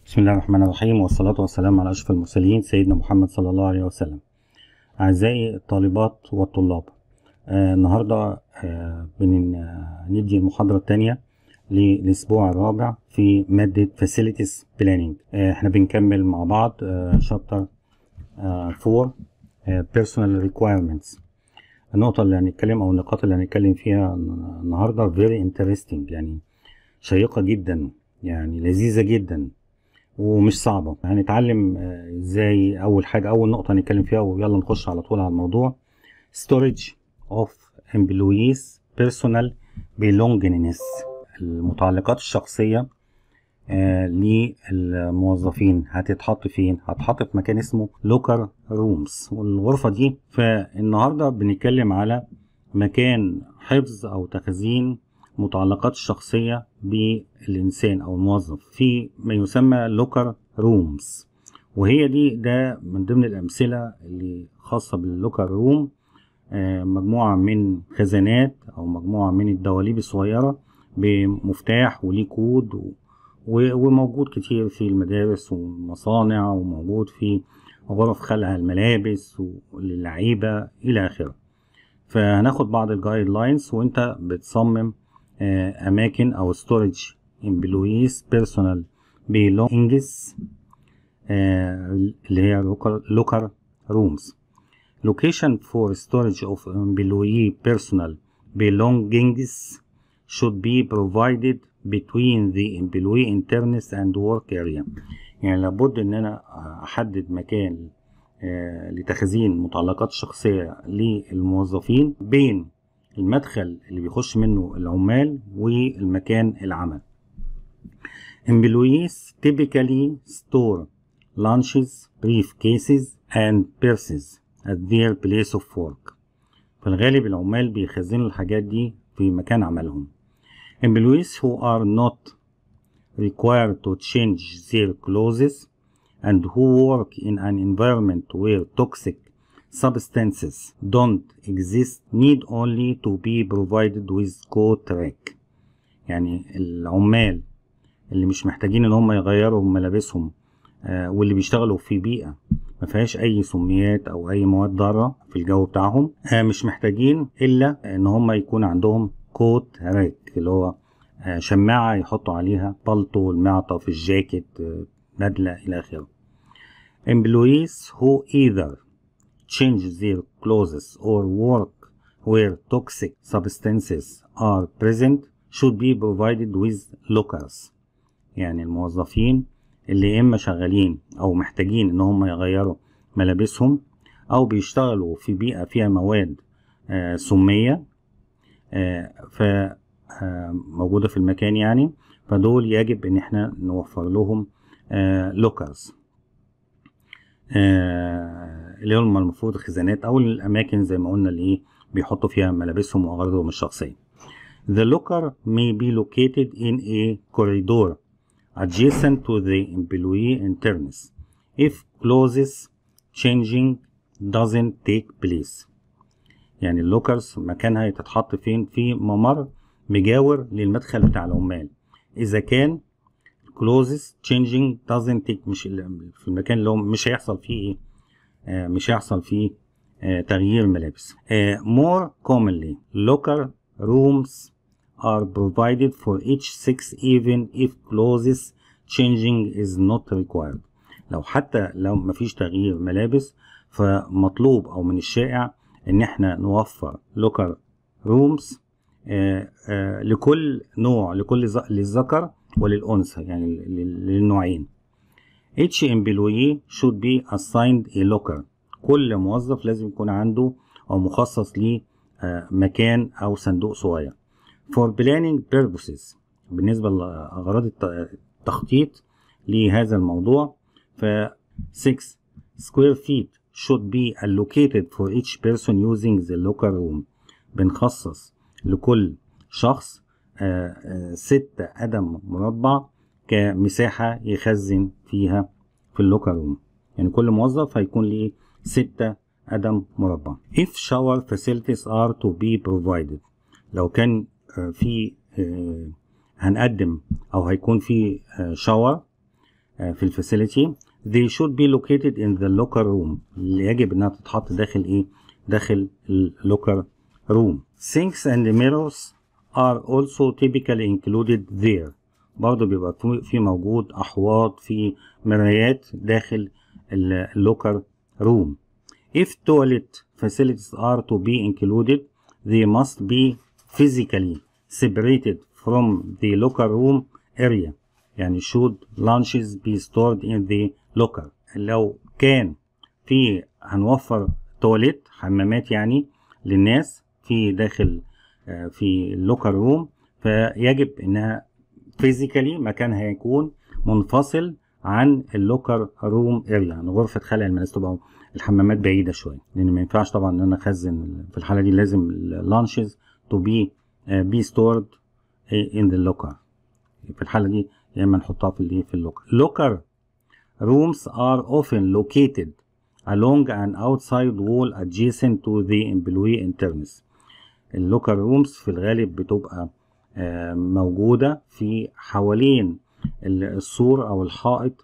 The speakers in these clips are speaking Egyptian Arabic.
بسم الله الرحمن الرحيم والصلاة والسلام على أشرف المرسلين سيدنا محمد صلى الله عليه وسلم أعزائي الطالبات والطلاب آه النهاردة آه بندي المحاضرة الثانية للأسبوع الرابع في مادة Facilities Planning آه احنا بنكمل مع بعض شابتر 4 Personal Requirements النقطة اللي هنتكلم أو النقاط اللي هنتكلم فيها النهاردة very interesting يعني شيقة جدا يعني لذيذة جدا ومش صعبة هنتعلم ازاي اول حاجة اول نقطة هنتكلم فيها ويلا نخش على طول على الموضوع storage of employees personal belongingness المتعلقات الشخصية آه للموظفين هتتحط فين هتحط في مكان اسمه لوكر رومز والغرفة دي فالنهاردة بنتكلم على مكان حفظ او تخزين متعلقات الشخصية بالإنسان أو الموظف في ما يسمى لوكر رومز وهي دي ده من ضمن الأمثلة اللي خاصة باللوكر روم مجموعة من خزانات أو مجموعة من الدواليب الصغيرة بمفتاح وليه كود وموجود كتير في المدارس والمصانع وموجود في غرف خلع الملابس للعيبة إلى آخره فهناخد بعض الجايد لاينز وانت بتصمم اماكن او storage employees personal belongings اللي هي locker rooms location for storage of employee personal belongings should be provided between the employee internals and work area يعني لابد ان انا احدد مكان لتخزين متعلقات شخصية للموظفين بين المدخل اللي بيخش منه العمال والمكان العمل employees typically store lunches briefcases and purses at their place of work في الغالب العمال بيخزنوا الحاجات دي في مكان عملهم employees who are not required to change their clothes and who work in an environment where toxic substances don't exist need only to be provided with coat rack يعني العمال اللي مش محتاجين ان هم يغيروا ملابسهم آه واللي بيشتغلوا في بيئة ما فيهاش اي سميات او اي مواد ضارة في الجو بتاعهم آه مش محتاجين الا ان هم يكون عندهم كوت راك اللي هو آه شماعة يحطوا عليها بلطو المعطف الجاكيت بدلة الى اخره employees who either change their clothes or work where toxic substances are present should be provided with lockers يعني الموظفين اللي اما شغالين او محتاجين ان هم يغيروا ملابسهم او بيشتغلوا في بيئة فيها مواد آه سمية آه ف آه موجودة في المكان يعني فدول يجب ان احنا نوفر لهم لوكرز آه اللي هم المفروض الخزانات او الاماكن زي ما قلنا اللي ايه بيحطوا فيها ملابسهم واغراضهم الشخصيه The locker may be located in a corridor adjacent to the employee interns if clothes changing doesn't take place. يعني اللوكرز مكانها تتحط فين في ممر مجاور للمدخل بتاع العمال إذا كان closes changing doesn't take مش في المكان اللي هو مش هيحصل فيه ايه آه مش هيحصل فيه آه تغيير ملابس آه more commonly locker rooms are provided for each six even if clothes changing is not required لو حتى لو مفيش تغيير ملابس فمطلوب او من الشائع ان احنا نوفر locker rooms لكل نوع لكل للذكر وللأنثى يعني للنوعين each employee should be assigned a locker كل موظف لازم يكون عنده أو مخصص ليه مكان أو صندوق صغير for planning purposes بالنسبة لأغراض التخطيط لهذا الموضوع ف 6 square feet should be allocated for each person using the locker room بنخصص لكل شخص آآ آآ ستة قدم مربع كمساحة يخزن فيها في اللوكر روم يعني كل موظف هيكون ليه ستة قدم مربع if shower facilities are to be provided لو كان في هنقدم او هيكون في شاور في الفاسيلتي they should be located in the locker room اللي يجب انها تتحط داخل ايه داخل اللوكر room sinks and mirrors are also typically included there برضه بيبقى في موجود احواض في مرايات داخل اللوكر room if toilet facilities are to be included they must be physically separated from the locker room area يعني should lunches be stored in the locker لو كان في هنوفر تواليت حمامات يعني للناس في داخل في اللوكر روم فيجب انها فيزيكالي مكانها يكون منفصل عن اللوكر روم اريا يعني غرفه خلع الملابس تبقى الحمامات بعيده شويه لان ما ينفعش طبعا ان انا اخزن في الحاله دي لازم اللانشز تو بي بي ستورد ان ذا لوكر في الحاله دي يا اما نحطها في الايه في اللوكر لوكر rooms are often located along an outside wall adjacent to the employee interns اللوكر رومز في الغالب بتبقى موجودة في حوالين السور أو الحائط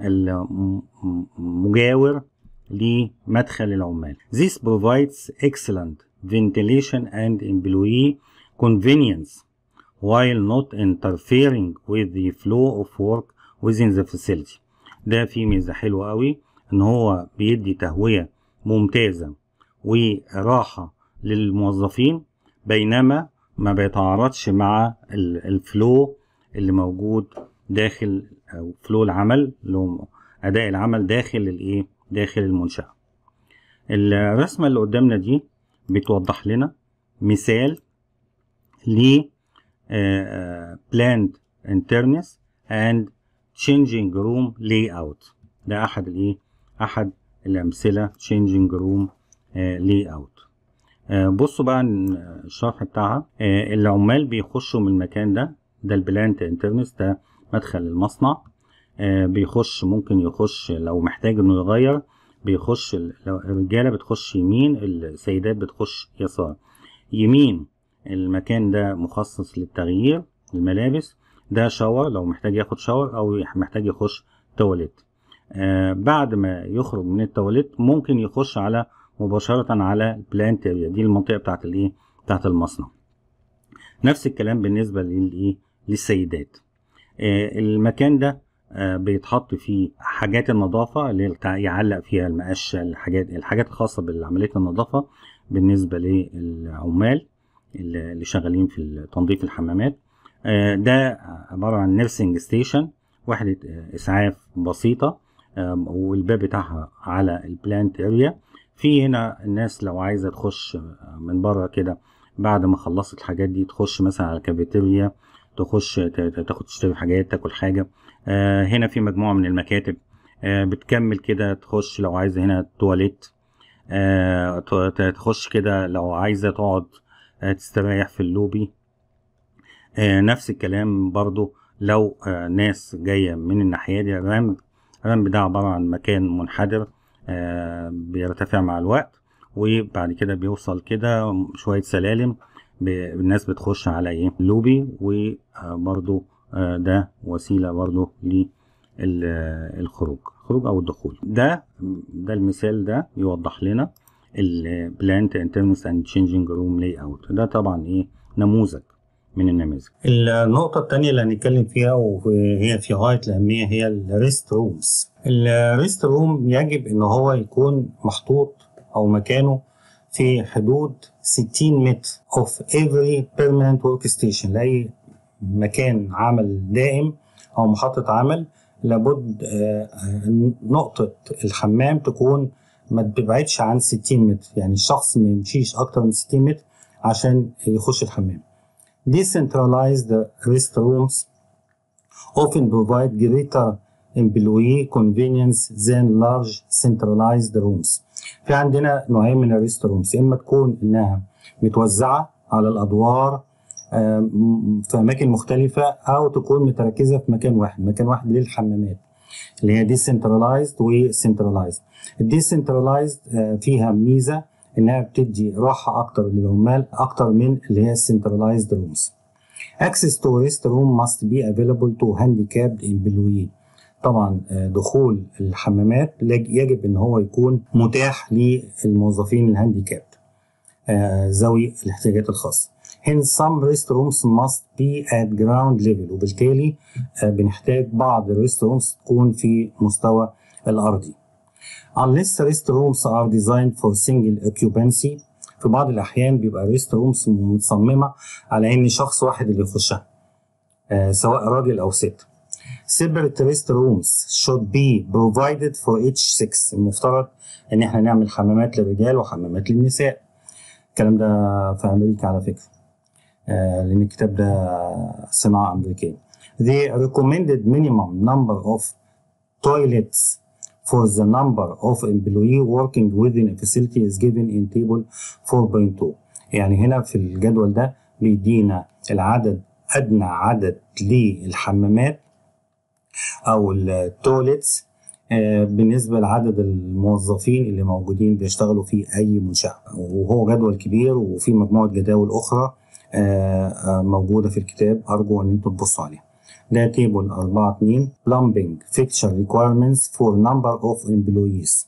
المجاور لمدخل العمال. This provides excellent ventilation and employee convenience while not interfering with the flow of work within the facility. ده فيه ميزة حلوة قوي إن هو بيدي تهوية ممتازة وراحة للموظفين بينما ما بيتعارضش مع الفلو اللي موجود داخل أو فلو العمل اللي هو أداء العمل داخل الإيه؟ داخل المنشأة. الرسمة اللي قدامنا دي بتوضح لنا مثال ل planned internes and changing room layout ده أحد الإيه؟ أحد الأمثلة changing room layout. بصوا بقى الشرح بتاعها العمال بيخشوا من المكان ده ده البلانت انترنس ده مدخل المصنع بيخش ممكن يخش لو محتاج انه يغير بيخش الرجاله بتخش يمين السيدات بتخش يسار يمين المكان ده مخصص للتغيير الملابس ده شاور لو محتاج ياخد شاور او محتاج يخش تواليت بعد ما يخرج من التواليت ممكن يخش على مباشرة على البلانت اريا دي المنطقة بتاعت الايه بتاعت المصنع نفس الكلام بالنسبة للايه للسيدات آه المكان ده آه بيتحط فيه حاجات النظافة اللي يعلق فيها المقشة الحاجات الحاجات الخاصة بعملية النظافة بالنسبة للعمال اللي شغالين في تنظيف الحمامات آه ده عبارة عن نيرسينج ستيشن وحدة إسعاف بسيطة والباب بتاعها على البلانت اريا في هنا الناس لو عايزة تخش من بره كده بعد ما خلصت الحاجات دي تخش مثلا على الكافيتيريا تخش تاخد تشتري حاجات تاكل حاجة آه هنا في مجموعة من المكاتب آه بتكمل كده تخش لو عايزة هنا تواليت آه تخش كده لو عايزة تقعد تستريح في اللوبي نفس الكلام برضو لو ناس جاية من الناحية دي الرامب الرامب ده عبارة عن مكان منحدر آه بيرتفع مع الوقت وبعد كده بيوصل كده شوية سلالم الناس بتخش على ايه لوبي وبرضو آه ده وسيلة برضو للخروج الخروج او الدخول ده ده المثال ده يوضح لنا البلانت انترنس اند تشينجينج روم لاي اوت ده طبعا ايه نموذج من النماذج النقطة التانية اللي هنتكلم فيها وهي في غاية الأهمية هي الريست رومز الريست روم يجب إن هو يكون محطوط أو مكانه في حدود 60 متر of every permanent workstation لأي مكان عمل دائم أو محطة عمل لابد نقطة الحمام تكون ما تبعدش عن 60 متر يعني الشخص ما يمشيش أكتر من 60 متر عشان يخش الحمام Decentralized restrooms often provide greater employee convenience than large centralized rooms. في عندنا نوعين من الريست رومز اما تكون انها متوزعه على الادوار في اماكن مختلفه او تكون متركزه في مكان واحد مكان واحد للحمامات اللي هي decentralized و centralized. الديسنترلايزد فيها ميزه انها بتدي راحه اكتر للعمال اكتر من اللي هي السنترلايزد رومز. Access to rest room must be available to handicapped employee. طبعا دخول الحمامات يجب ان هو يكون متاح للموظفين الهانديكاب ذوي الاحتياجات الخاصه hence some restrooms must be at ground level وبالتالي بنحتاج بعض الريسترومز تكون في مستوى الارضي unless restrooms are designed for single occupancy في بعض الاحيان بيبقى ريست رومز متصممه على ان شخص واحد اللي يخشها آه سواء راجل او ست separate rest rooms should be provided for each sex المفترض ان احنا نعمل حمامات للرجال وحمامات للنساء الكلام ده في امريكا على فكره آه لان الكتاب ده صناعه امريكيه the recommended minimum number of toilets for the number of employee working within a facility is given in table 4.2 يعني هنا في الجدول ده بيدينا العدد ادنى عدد للحمامات او التويلتس بالنسبة لعدد الموظفين اللي موجودين بيشتغلوا في أي منشأة وهو جدول كبير وفي مجموعة جداول أخرى موجودة في الكتاب أرجو أن أنتم تبصوا عليها ده تيبل 4 2 plumbing fixture requirements for number of employees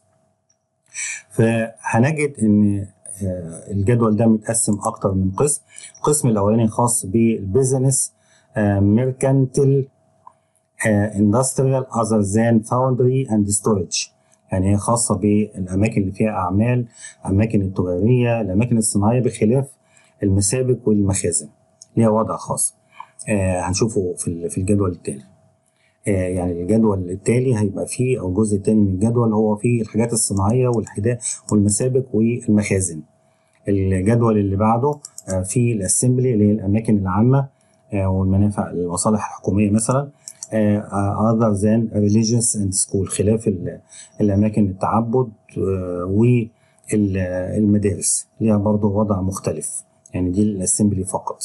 فهنجد ان الجدول ده متقسم اكتر من قسم القسم الاولاني خاص بالبيزنس ميركانتل اندستريال اذر ذان فاوندري اند ستورج يعني هي خاصة بالأماكن اللي فيها أعمال أماكن التجارية الأماكن الصناعية بخلاف المسابك والمخازن ليها وضع خاص آه هنشوفه في في الجدول التالي آه يعني الجدول التالي هيبقى فيه او الجزء الثاني من الجدول هو فيه الحاجات الصناعيه والحداء والمسابق والمخازن الجدول اللي بعده آه فيه الاسمبلي اللي هي الاماكن العامه والمنافع المصالح الحكوميه مثلا other than religious and school خلاف الاماكن التعبد والمدارس ليها برضه وضع مختلف يعني دي الاسمبلي فقط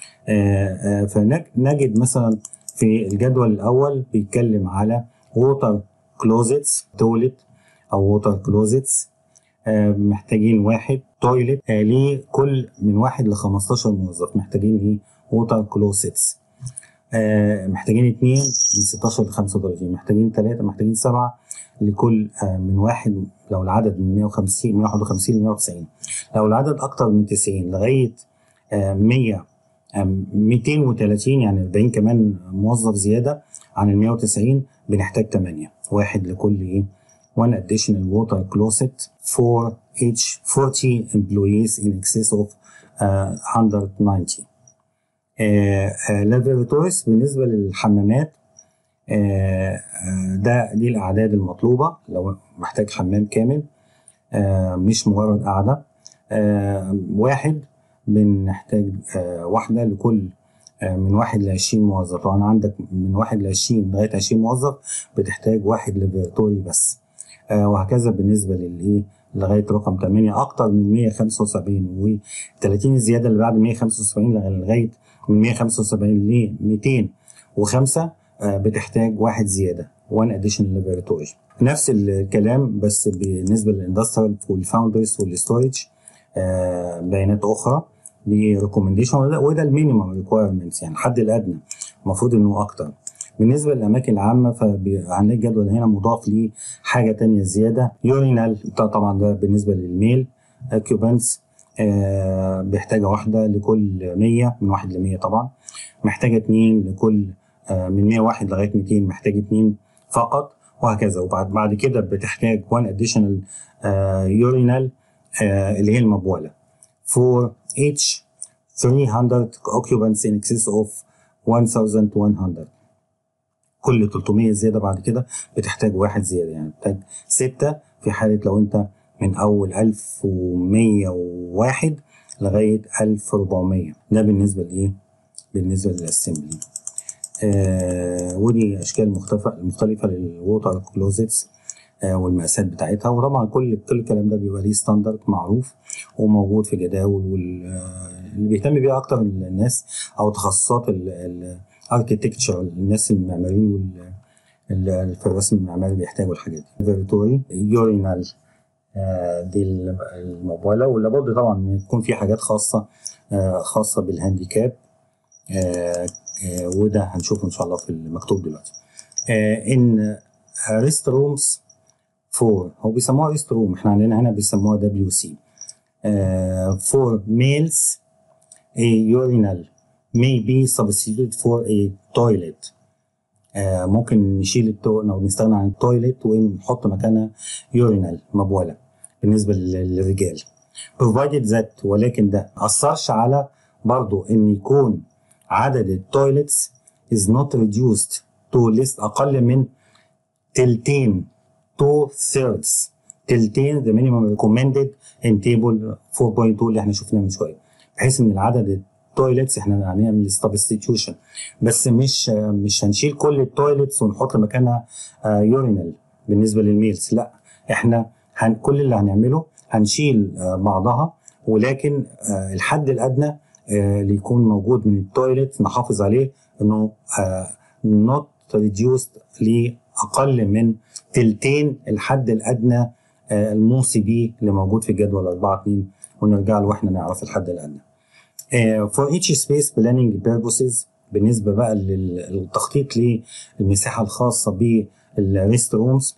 فنجد مثلا في الجدول الاول بيتكلم على ووتر كلوزيتس تولت او ووتر كلوزيتس محتاجين واحد تويلت لكل من واحد ل 15 موظف محتاجين ايه ووتر كلوزيتس محتاجين اثنين من 16 ل 35 محتاجين ثلاثة محتاجين سبعة لكل من واحد لو العدد من 150 151 ل 190 لو العدد أكتر من 90 لغاية 100 230 يعني 40 كمان موظف زيادة عن ال 190 بنحتاج 8 واحد لكل ايه one additional water closet for each 40 employees in excess of uh, 190 لافيراتوريس بالنسبة للحمامات uh, ده دي الأعداد المطلوبة لو محتاج حمام كامل uh, مش مجرد قاعدة واحد بنحتاج آه واحدة لكل آه من واحد لعشرين موظف طبعا عندك من واحد لعشرين لغاية عشرين موظف بتحتاج واحد لابراتوري بس آه وهكذا بالنسبة للإيه لغاية رقم 8 أكتر من 175 و 30 الزيادة اللي بعد 175 لغاية من 175 ل 205 بتحتاج واحد زيادة one additional laboratory نفس الكلام بس بالنسبة للاندستريال والفاوندرز والستورج بيانات اخرى دي ريكومنديشن وده المينيمم ريكويرمنتس يعني الحد الادنى المفروض انه اكتر بالنسبه للاماكن العامه فهنلاقي الجدول هنا مضاف ليه حاجه تانية زياده يورينال طبعا ده بالنسبه للميل كيوبانس آه بيحتاجه واحده لكل 100 من واحد ل 100 طبعا محتاجه اتنين لكل آه من 101 لغايه 200 محتاج اتنين فقط وهكذا وبعد بعد كده بتحتاج 1 اديشنال يورينال آه اللي هي المبولة for each 300 occupants in excess of 1100 كل 300 زيادة بعد كده بتحتاج واحد زيادة يعني بتحتاج ستة في حالة لو انت من أول 1101 لغاية 1400 ده بالنسبة لإيه؟ بالنسبة للأسمبلي آه ودي أشكال مختلفة مختلفة للووتر كلوزيتس والمقاسات بتاعتها وطبعا كل كل الكلام ده بيبقى ليه ستاندرد معروف وموجود في جداول واللي بيهتم بيها اكتر الناس او تخصصات الاركتكتشر الناس المعماريين وال في الرسم المعماري بيحتاجوا الحاجات دي لافوراتوري يورينال دي المبوله ولابد طبعا ان تكون في حاجات خاصه خاصه بالهانديكاب وده هنشوفه ان شاء الله في المكتوب دلوقتي ان ريست رومز فور هو بيسموها ريست روم احنا عندنا هنا بيسموها دبليو سي فور ميلز a urinal may be substituted for a toilet آه ممكن نشيل التو او نستغنى عن التويلت ونحط مكانها يورينال مبوله بالنسبه للرجال provided that ولكن ده اثرش على برضو ان يكون عدد التويلتس is not reduced to list اقل من تلتين two thirds تلتين the minimum recommended in table 4.2 اللي احنا شفناه من شويه بحيث ان العدد التويلتس احنا هنعمل سبستيتيوشن بس مش مش هنشيل كل التويلتس ونحط مكانها يورينال بالنسبه للميلز لا احنا هن كل اللي هنعمله هنشيل بعضها ولكن الحد الادنى اللي يكون موجود من التويلت نحافظ عليه انه نوت ريديوست لاقل من تلتين الحد الادنى الموصي بيه اللي موجود في جدول 4 2 ونرجع له واحنا نعرف الحد الادنى. for each space planning purposes بالنسبه بقى للتخطيط للمساحه الخاصه بالريست رومز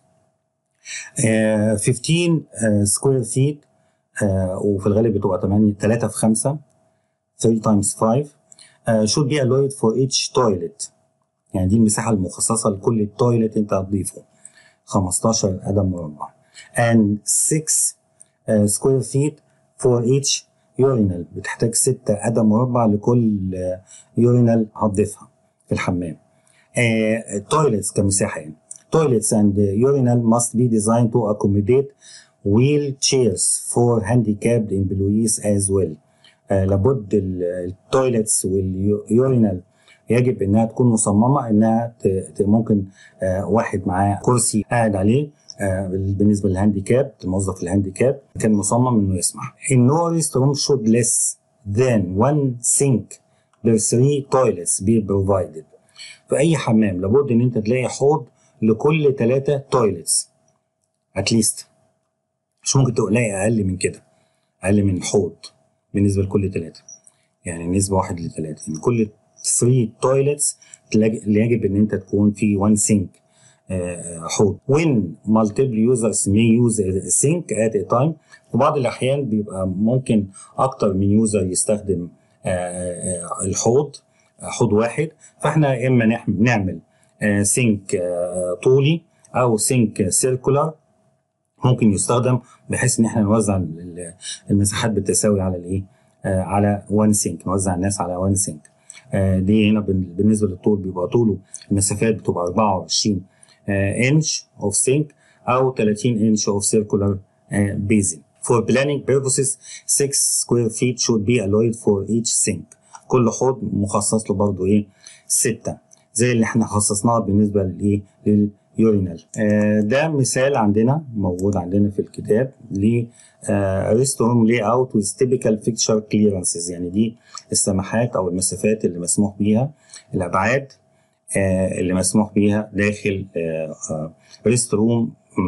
15 سكوير فيت وفي الغالب بتبقى 8 3 في 5 3 times 5 uh, should be allowed for each toilet يعني دي المساحه المخصصه لكل التويلت انت هتضيفه 15 قدم مربع and 6 uh, square feet for each urinal بتحتاج 6 قدم مربع لكل يورينال هتضيفها في الحمام toilets كمساحه يعني toilets and urinal must be designed to accommodate wheelchairs for handicapped employees as well آه لابد التويلتس واليورينال يجب انها تكون مصممه انها ممكن آه واحد معاه كرسي قاعد عليه آه بالنسبه للهانديكاب الموظف الهانديكاب كان مصمم انه يسمح. In no restroom should less than one sink per three toilets be provided. في اي حمام لابد ان انت تلاقي حوض لكل ثلاثه تويلتس اتليست مش ممكن تلاقي اقل من كده اقل من حوض بالنسبه لكل ثلاثه يعني نسبه واحد لثلاثه يعني كل 3 تويلتس اللي يجب ان انت تكون في 1 سينك حوض when multiple users may use a sink at a time في بعض الاحيان بيبقى ممكن اكتر من يوزر يستخدم الحوض حوض واحد فاحنا يا اما نعمل سينك طولي او سينك سيركولار ممكن يستخدم بحيث ان احنا نوزع المساحات بالتساوي على الايه على وان سينك نوزع الناس على وان سينك دي هنا بالنسبه للطول بيبقى طوله المسافات بتبقى 24 انش اوف سينك او 30 انش اوف سيركولار بيزن For planning purposes 6 square feet should be allowed for each sink كل حوض مخصص له برضه ايه 6 زي اللي احنا خصصناها بالنسبه للايه لليورينال آه ده مثال عندنا موجود عندنا في الكتاب ل ريستورم لي اوت ويز تيبيكال فيكتشر كليرنسز يعني دي السماحات او المسافات اللي مسموح بيها الابعاد آه اللي مسموح بيها داخل آه ريست روم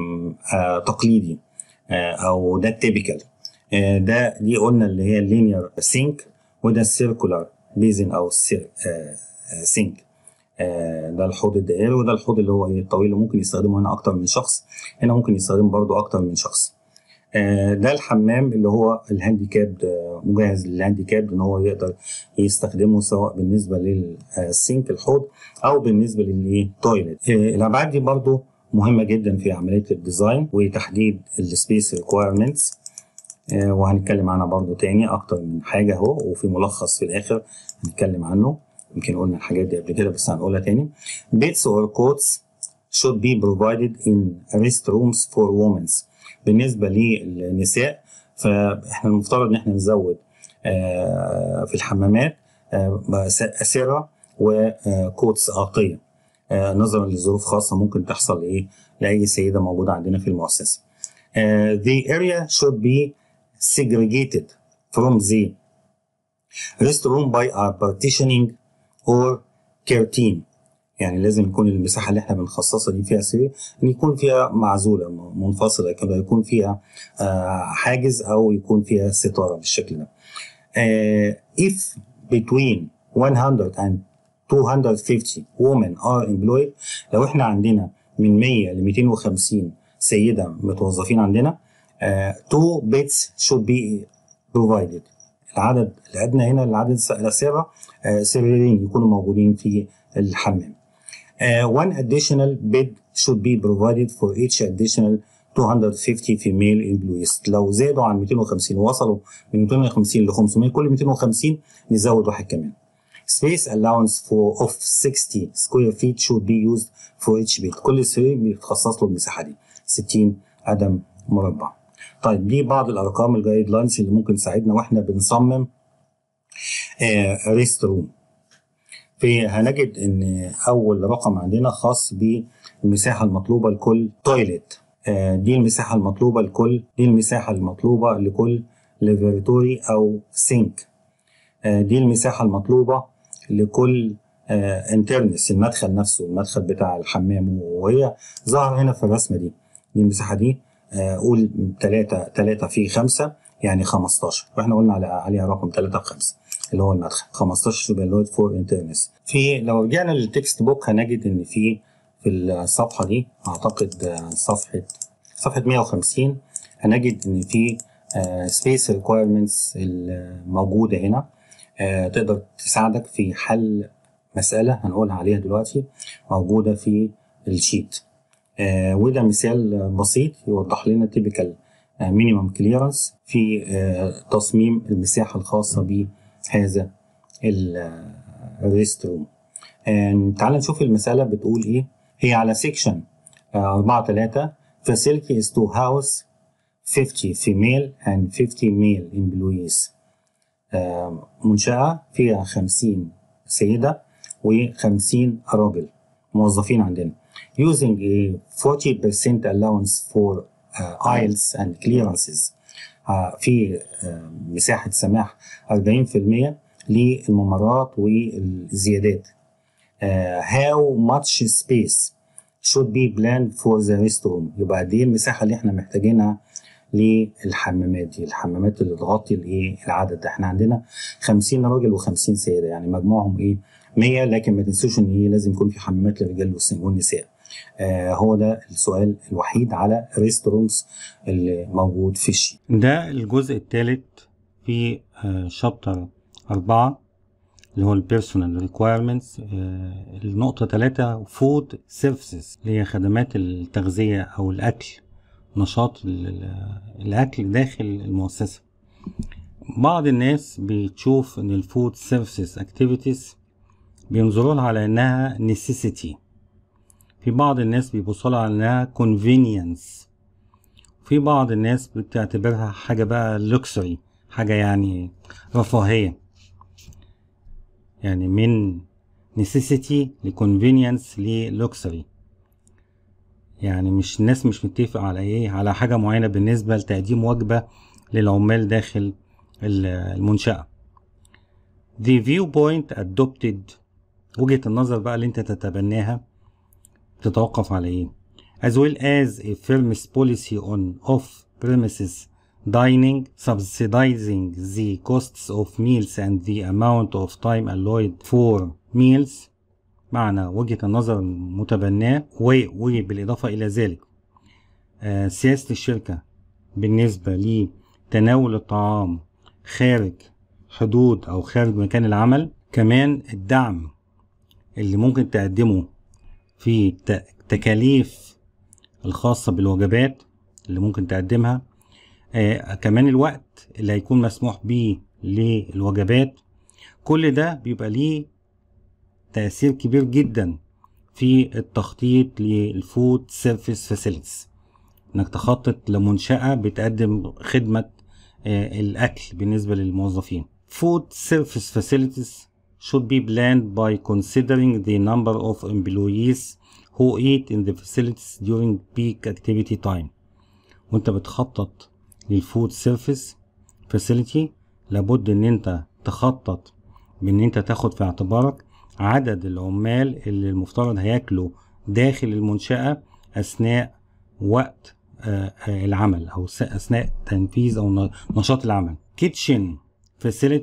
تقليدي او ده التيبيكال ده دي قلنا اللي هي اللينير سينك وده السيركولار بيزن او السير سينك ده الحوض الدائري وده الحوض اللي هو الطويل اللي ممكن يستخدمه هنا اكتر من شخص هنا ممكن يستخدمه برضو اكتر من شخص ده الحمام اللي هو الهانديكاب مجهز للهانديكاب ان هو يقدر يستخدمه سواء بالنسبه للسينك الحوض او بالنسبه للتويلت الابعاد دي برضو مهمه جدا في عمليه الديزاين وتحديد السبيس ريكويرمنتس وهنتكلم عنها برضو تاني اكتر من حاجه اهو وفي ملخص في الاخر هنتكلم عنه يمكن قلنا الحاجات دي قبل كده بس هنقولها تاني beds or coats should be provided in rest rooms for women بالنسبة للنساء فاحنا المفترض ان احنا نزود في الحمامات أسرة وكوتس أغطية نظرا لظروف خاصة ممكن تحصل ايه لأي سيدة موجودة عندنا في المؤسسة. The area should be segregated from the restroom by a partitioning or curtain يعني لازم يكون المساحه اللي احنا بنخصصها دي فيها سرير ان يكون فيها معزوله منفصله كده يكون فيها حاجز او يكون فيها ستاره بالشكل ده. if between 100 and 250 women are employed لو احنا عندنا من 100 ل 250 سيده متوظفين عندنا uh, two beds should be provided العدد الادنى هنا العدد الاسره uh, سريرين يكونوا موجودين في الحمام uh, one additional bed should be provided for each additional 250 female employees لو زادوا عن 250 ووصلوا من 250 ل 500 كل 250 نزود واحد كمان space allowance for of 60 square feet should be used for each bed كل سرير بيتخصص له المساحه دي 60 قدم مربع طيب دي بعض الارقام الجايد لاينز اللي ممكن تساعدنا واحنا بنصمم ريست روم في هنجد ان اول رقم عندنا خاص بالمساحه المطلوبه لكل تويلت دي المساحه المطلوبه لكل دي المساحه المطلوبه لكل ليفرتوري او سينك دي المساحه المطلوبه لكل انترنس المدخل نفسه المدخل بتاع الحمام وهي ظهر هنا في الرسمه دي دي المساحه دي قول 3 3 في 5 يعني 15 واحنا قلنا على عليها رقم 3 في 5 اللي هو المدخل 15 يبقى اللود فور انترنس في لو رجعنا للتكست بوك هنجد ان في في الصفحه دي اعتقد صفحه صفحه 150 هنجد ان في سبيس ريكويرمنتس الموجوده هنا تقدر تساعدك في حل مساله هنقولها عليها دلوقتي موجوده في الشيت وده مثال بسيط يوضح لنا تيبيكال مينيمم كليرنس في تصميم المساحه الخاصه بهذا الريست روم تعال نشوف المساله بتقول ايه هي على سيكشن 4 3 facility is to house 50 female and 50 male employees منشأة فيها 50 سيدة و50 راجل موظفين عندنا using a 40% allowance for uh, aisles and clearances uh, في uh, مساحة سماح 40% للممرات والزيادات uh, how much space should be planned for the restroom يبقى دي المساحة اللي احنا محتاجينها للحمامات دي الحمامات اللي تغطي الايه العدد ده احنا عندنا 50 راجل و50 سيده يعني مجموعهم ايه 100 لكن ما تنسوش ان ايه لازم يكون في حمامات للرجال والنساء آه هو ده السؤال الوحيد على ريست رومز اللي موجود في الشيء ده الجزء الثالث في آه شابتر أربعة اللي هو البيرسونال ريكويرمنتس النقطة ثلاثة فود سيرفيسز اللي هي خدمات التغذية أو الأكل نشاط الأكل داخل المؤسسة بعض الناس بتشوف إن الفود سيرفيسز أكتيفيتيز بينظروا لها على إنها necessity في بعض الناس بيبصوا لها على إنها convenience في بعض الناس بتعتبرها حاجة بقى luxury حاجة يعني رفاهية يعني من necessity لconvenience لluxury يعني مش الناس مش متفق على ايه على حاجة معينة بالنسبة لتقديم وجبة للعمال داخل المنشأة The viewpoint adopted وجهة النظر بقى اللي انت تتبناها تتوقف على ايه as well as a firm's policy on off premises dining subsidizing the costs of meals and the amount of time allowed for meals معنى وجهة النظر المتبناه وبالإضافة إلى ذلك آه سياسة الشركة بالنسبة لتناول الطعام خارج حدود أو خارج مكان العمل كمان الدعم اللي ممكن تقدمه في تكاليف الخاصة بالوجبات اللي ممكن تقدمها آه كمان الوقت اللي هيكون مسموح بيه للوجبات كل ده بيبقى ليه تأثير كبير جدا في التخطيط للفود سيرفيس فاسيلتيز انك تخطط لمنشأة بتقدم خدمة آه الأكل بالنسبة للموظفين Food service facilities should be planned by considering the number of employees who eat in the facilities during peak activity time وانت بتخطط للفود سيرفيس فاسيلتي لابد ان انت تخطط بان انت تاخد في اعتبارك عدد العمال اللي المفترض هياكلوا داخل المنشأة أثناء وقت العمل أو أثناء تنفيذ أو نشاط العمل. Kitchen facilities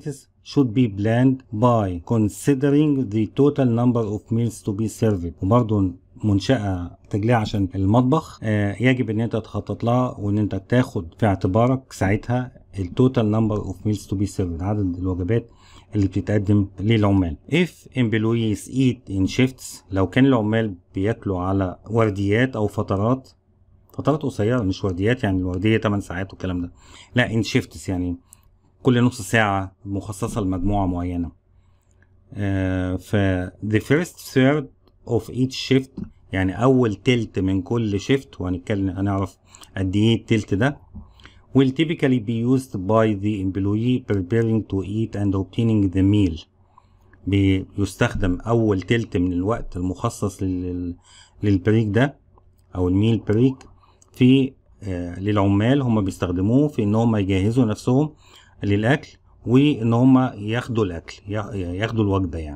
should be planned by considering the total number of meals to be served وبرضه منشأة تجليها عشان المطبخ آه يجب ان انت تخطط لها وان انت تاخد في اعتبارك ساعتها التوتال نمبر اوف ميلز تو بي سيرفد عدد الوجبات اللي بتتقدم للعمال if employees eat in shifts لو كان العمال بياكلوا على ورديات او فترات فترات قصيرة مش ورديات يعني الوردية 8 ساعات والكلام ده لا in shifts يعني كل نص ساعة مخصصة لمجموعة معينة آه ف the first third of each shift يعني أول تلت من كل شيفت وهنتكلم هنعرف قد إيه التلت ده will typically be used by the employee preparing to eat and obtaining the meal بيستخدم أول تلت من الوقت المخصص لل... للبريك ده أو الميل بريك في آه للعمال هم بيستخدموه في إن هم يجهزوا نفسهم للأكل وإن هم ياخدوا الأكل ياخدوا الوجبة يعني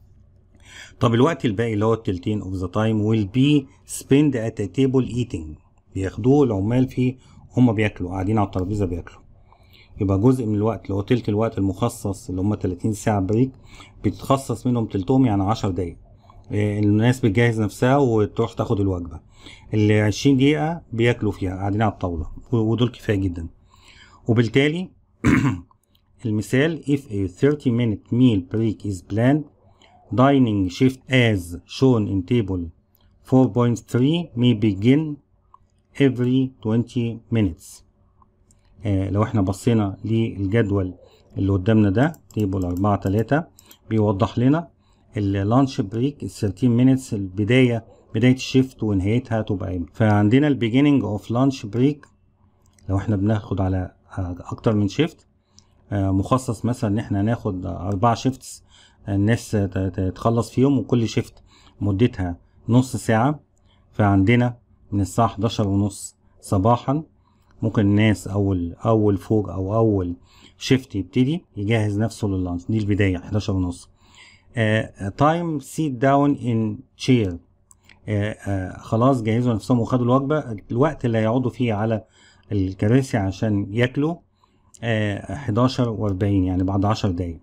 طب الوقت الباقي اللي هو التلتين اوف ذا تايم will be spent at a table eating بياخدوه العمال في هم بياكلوا قاعدين على الترابيزه بياكلوا يبقى جزء من الوقت اللي هو تلت الوقت المخصص اللي هم 30 ساعه بريك بيتخصص منهم تلتهم يعني 10 دقايق الناس بتجهز نفسها وتروح تاخد الوجبه ال 20 دقيقه بياكلوا فيها قاعدين على الطاوله ودول كفايه جدا وبالتالي المثال if a 30 minute meal break is planned dining shift as shown in table 4.3 may begin every 20 minutes آه لو احنا بصينا للجدول اللي قدامنا ده تيبل 4 3 بيوضح لنا اللانش بريك ال 13 minutes البداية بداية الشيفت ونهايتها تبقى امتى فعندنا البيجيننج اوف لانش بريك لو احنا بناخد على اكتر من شيفت آه مخصص مثلا ان احنا ناخد اربع شيفتس الناس تخلص فيهم وكل شيفت مدتها نص ساعة فعندنا من الساعة 11 ونص صباحا ممكن الناس أول أول فوق أو أول شيفت يبتدي يجهز نفسه لللانش دي البداية 11 ونص تايم سيت داون ان تشير خلاص جهزوا نفسهم وخدوا الوجبة الوقت اللي هيقعدوا فيه على الكراسي عشان ياكلوا آه 11 و40 يعني بعد 10 دقايق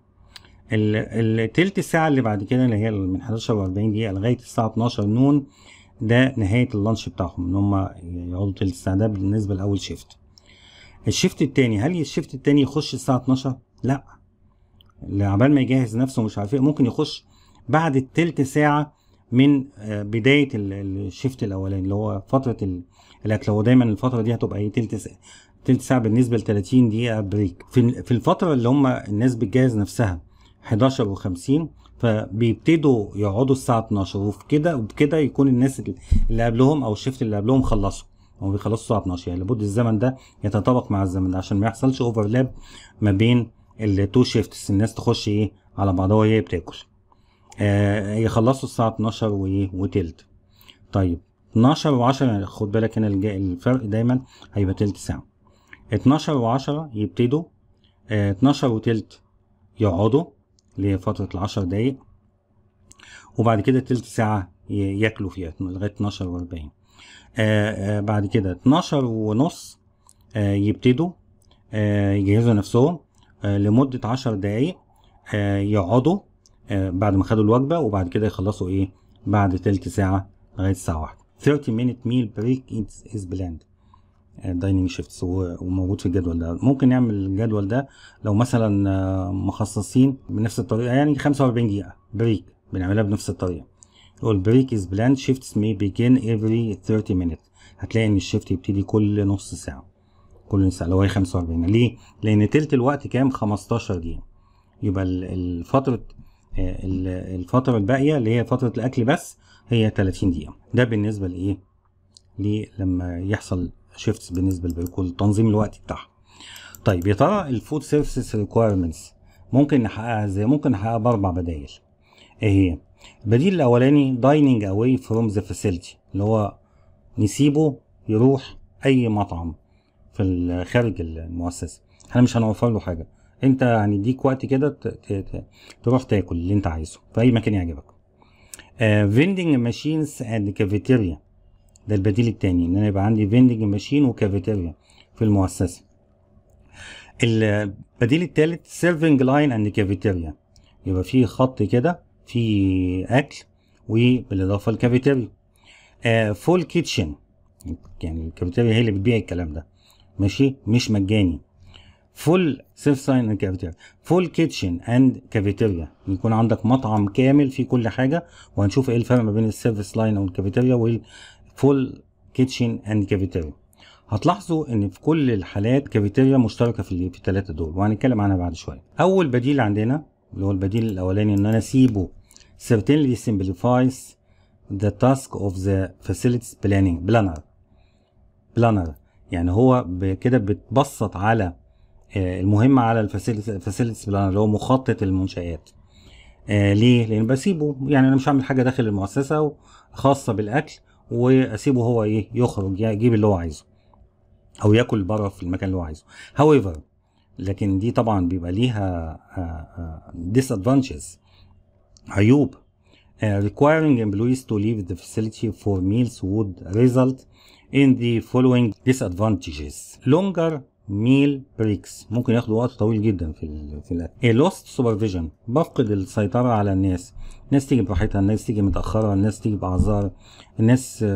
التلت ساعة اللي بعد كده اللي هي من 11 و 40 دقيقة لغاية الساعة 12 نون ده نهاية اللانش بتاعهم ان هم يقعدوا تلت ساعة ده بالنسبة لأول شيفت الشيفت التاني هل الشيفت التاني يخش الساعة 12 لا عبال ما يجهز نفسه مش عارف ايه ممكن يخش بعد التلت ساعة من بداية الشيفت الأولاني اللي هو فترة الأكل هو دايما الفترة دي هتبقى ايه تلت ساعة تلت ساعة بالنسبة ل 30 دقيقة بريك في في الفترة اللي هم الناس بتجهز نفسها 11 و50 فبيبتدوا يقعدوا الساعة 12 وفي كده وبكده يكون الناس اللي قبلهم أو الشيفت اللي قبلهم خلصوا هم بيخلصوا الساعة 12 يعني لابد الزمن ده يتطابق مع الزمن ده عشان ما يحصلش اوفرلاب ما بين التو شيفتس الناس تخش ايه على بعضها وهي بتاكل آه يخلصوا الساعة 12 وايه وتلت طيب 12 و10 يعني خد بالك هنا الفرق دايما هيبقى تلت ساعة 12 و10 يبتدوا آه 12 وتلت يقعدوا اللي هي فترة العشر دقايق وبعد كده تلت ساعة ياكلوا فيها لغاية 12 وأربعين آه آه بعد كده 12 ونص آه يبتدوا آه يجهزوا نفسهم آه لمدة 10 دقايق آه يقعدوا آه بعد ما خدوا الوجبة وبعد كده يخلصوا ايه بعد تلت ساعة لغاية الساعة واحدة 30 minute meal break is planned دايننج شيفتس وموجود في الجدول ده ممكن نعمل الجدول ده لو مثلا مخصصين بنفس الطريقه يعني 45 دقيقه بريك بنعملها بنفس الطريقه والبريك از بلاند شيفتس مي بيجين افري 30 مينت هتلاقي ان الشيفت يبتدي كل نص ساعه كل نص ساعه لو هي 45 ليه لان تلت الوقت كام 15 دقيقه يبقى الفتره الفتره الباقيه اللي هي فتره الاكل بس هي 30 دقيقه ده بالنسبه لايه لما يحصل شيفتس بالنسبه للبريك تنظيم الوقت بتاعها طيب يا ترى الفود سيرفيسز ريكويرمنتس ممكن نحققها ازاي ممكن نحققها باربع بدائل ايه هي البديل الاولاني دايننج اواي فروم ذا فاسيلتي اللي هو نسيبه يروح اي مطعم في خارج المؤسسه احنا مش هنوفر له حاجه انت هنديك وقت كده تروح تاكل اللي انت عايزه في اي مكان يعجبك فيندنج ماشينز اند كافيتيريا ده البديل التاني ان انا يبقى عندي فيندنج ماشين وكافيتيريا في المؤسسه البديل الثالث سيرفنج لاين اند كافيتيريا يبقى في خط كده في اكل وبالاضافه للكافيتيريا فول كيتشن يعني الكافيتيريا هي اللي بتبيع الكلام ده ماشي مش مجاني فول سيلف ساين اند كافيتيريا فول كيتشن اند كافيتيريا يكون عندك مطعم كامل فيه كل حاجه وهنشوف ايه الفرق ما بين السيرفيس لاين او الكافيتيريا والفول كيتشن اند كافيتيريا هتلاحظوا ان في كل الحالات كافيتيريا مشتركه في في الثلاثه دول وهنتكلم عنها بعد شويه اول بديل عندنا اللي هو البديل الاولاني ان انا اسيبه certainly simplifies the task of the facilities planning planner planner يعني هو كده بتبسط على المهمة على الفاسيلتيز بلانر اللي هو مخطط المنشآت آه ليه؟ لأن بسيبه يعني أنا مش هعمل حاجة داخل المؤسسة خاصة بالأكل وأسيبه هو إيه يخرج يجيب اللي هو عايزه أو ياكل بره في المكان اللي هو عايزه. however لكن دي طبعا بيبقى ليها uh, disadvantages عيوب uh, requiring employees to leave the facility for meals would result in the following disadvantages longer ميل بريكس ممكن ياخدوا وقت طويل جدا في ال في الاكل لوست سوبرفيجن بفقد السيطره على الناس الناس تيجي براحتها الناس تيجي متاخره الناس تيجي باعذار الناس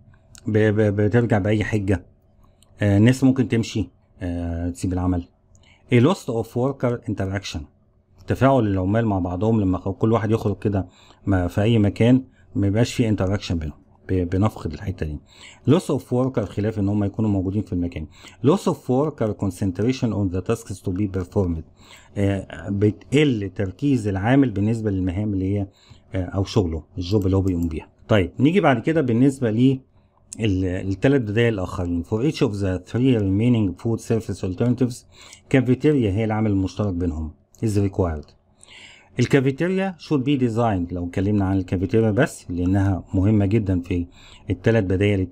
بترجع باي حجه الناس ممكن تمشي تسيب العمل لوست اوف وركر انتراكشن تفاعل العمال مع بعضهم لما كل واحد يخرج كده في اي مكان ما يبقاش في انتراكشن بينهم بنفقد الحته دي loss of worker خلاف ان هم يكونوا موجودين في المكان loss of worker concentration on the tasks to be performed آه بتقل تركيز العامل بالنسبه للمهام اللي هي آه او شغله الجوب اللي هو بيقوم بيها طيب نيجي بعد كده بالنسبه ل الثلاث بدائل الاخرين for each of the three remaining food service alternatives cafeteria هي العامل المشترك بينهم is required الكافيتيريا should be designed لو اتكلمنا عن الكافيتيريا بس لانها مهمه جدا في الثلاث بدائل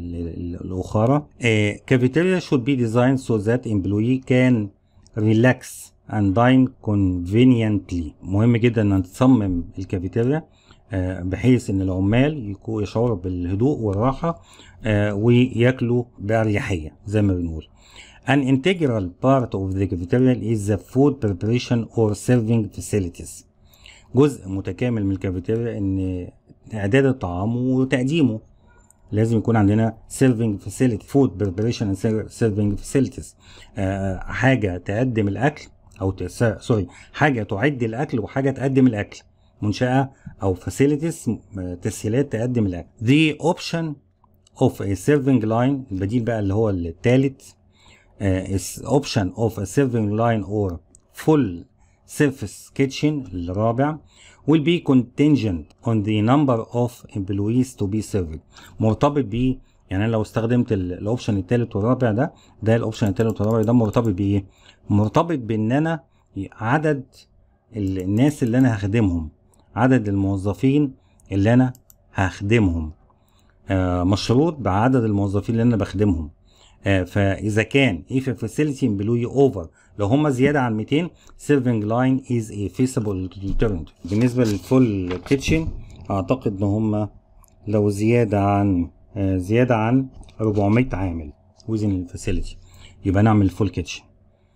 الاخرى كافيتيريا should be designed so that employee can relax and dine conveniently مهم جدا ان تصمم الكافيتيريا بحيث ان العمال يشعروا بالهدوء والراحه وياكلوا باريحيه زي ما بنقول An integral part of the cafeteria is the food preparation or serving facilities. جزء متكامل من الكافيتيريا ان اعداد الطعام وتقديمه لازم يكون عندنا serving facility food preparation and serving facilities آه حاجه تقدم الاكل او سوري حاجه تعد الاكل وحاجه تقدم الاكل منشاه او facilities تسهيلات تقدم الاكل the option of a serving line البديل بقى اللي هو الثالث Uh, is option of a serving line or full surface kitchen الرابع will be contingent on the number of employees to be served مرتبط ب يعني انا لو استخدمت الاوبشن الثالث والرابع ده ده الاوبشن الثالث والرابع ده مرتبط بايه؟ مرتبط بان انا عدد الناس اللي انا هخدمهم عدد الموظفين اللي انا هخدمهم آه مشروط بعدد الموظفين اللي انا بخدمهم آه فاذا كان if a facility employee over لو هم زياده عن 200 serving line is a feasible alternative بالنسبه للفول كيتشن اعتقد ان هم لو زياده عن آه زياده عن 400 عامل within الفاسيلتي يبقى نعمل فول كيتشن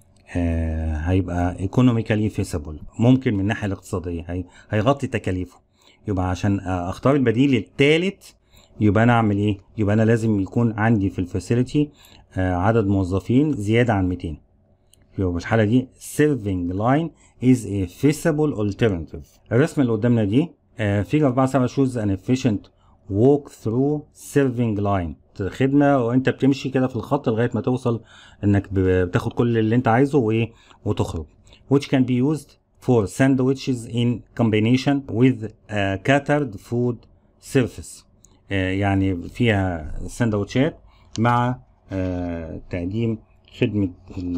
آه هيبقى ايكونوميكالي فيسبل ممكن من الناحيه الاقتصاديه هي هيغطي تكاليفه يبقى عشان اختار البديل الثالث يبقى انا اعمل ايه يبقى انا لازم يكون عندي في الفاسيلتي آه عدد موظفين زياده عن 200 يبقى في الحاله دي serving line is a feasible alternative الرسمه اللي قدامنا دي فيجر 4 7 shows an efficient walk through serving line خدمه وانت بتمشي كده في الخط لغايه ما توصل انك بتاخد كل اللي انت عايزه وايه وتخرج which can be used for sandwiches in combination with a catered food service آه يعني فيها سندوتشات مع آه تقديم خدمة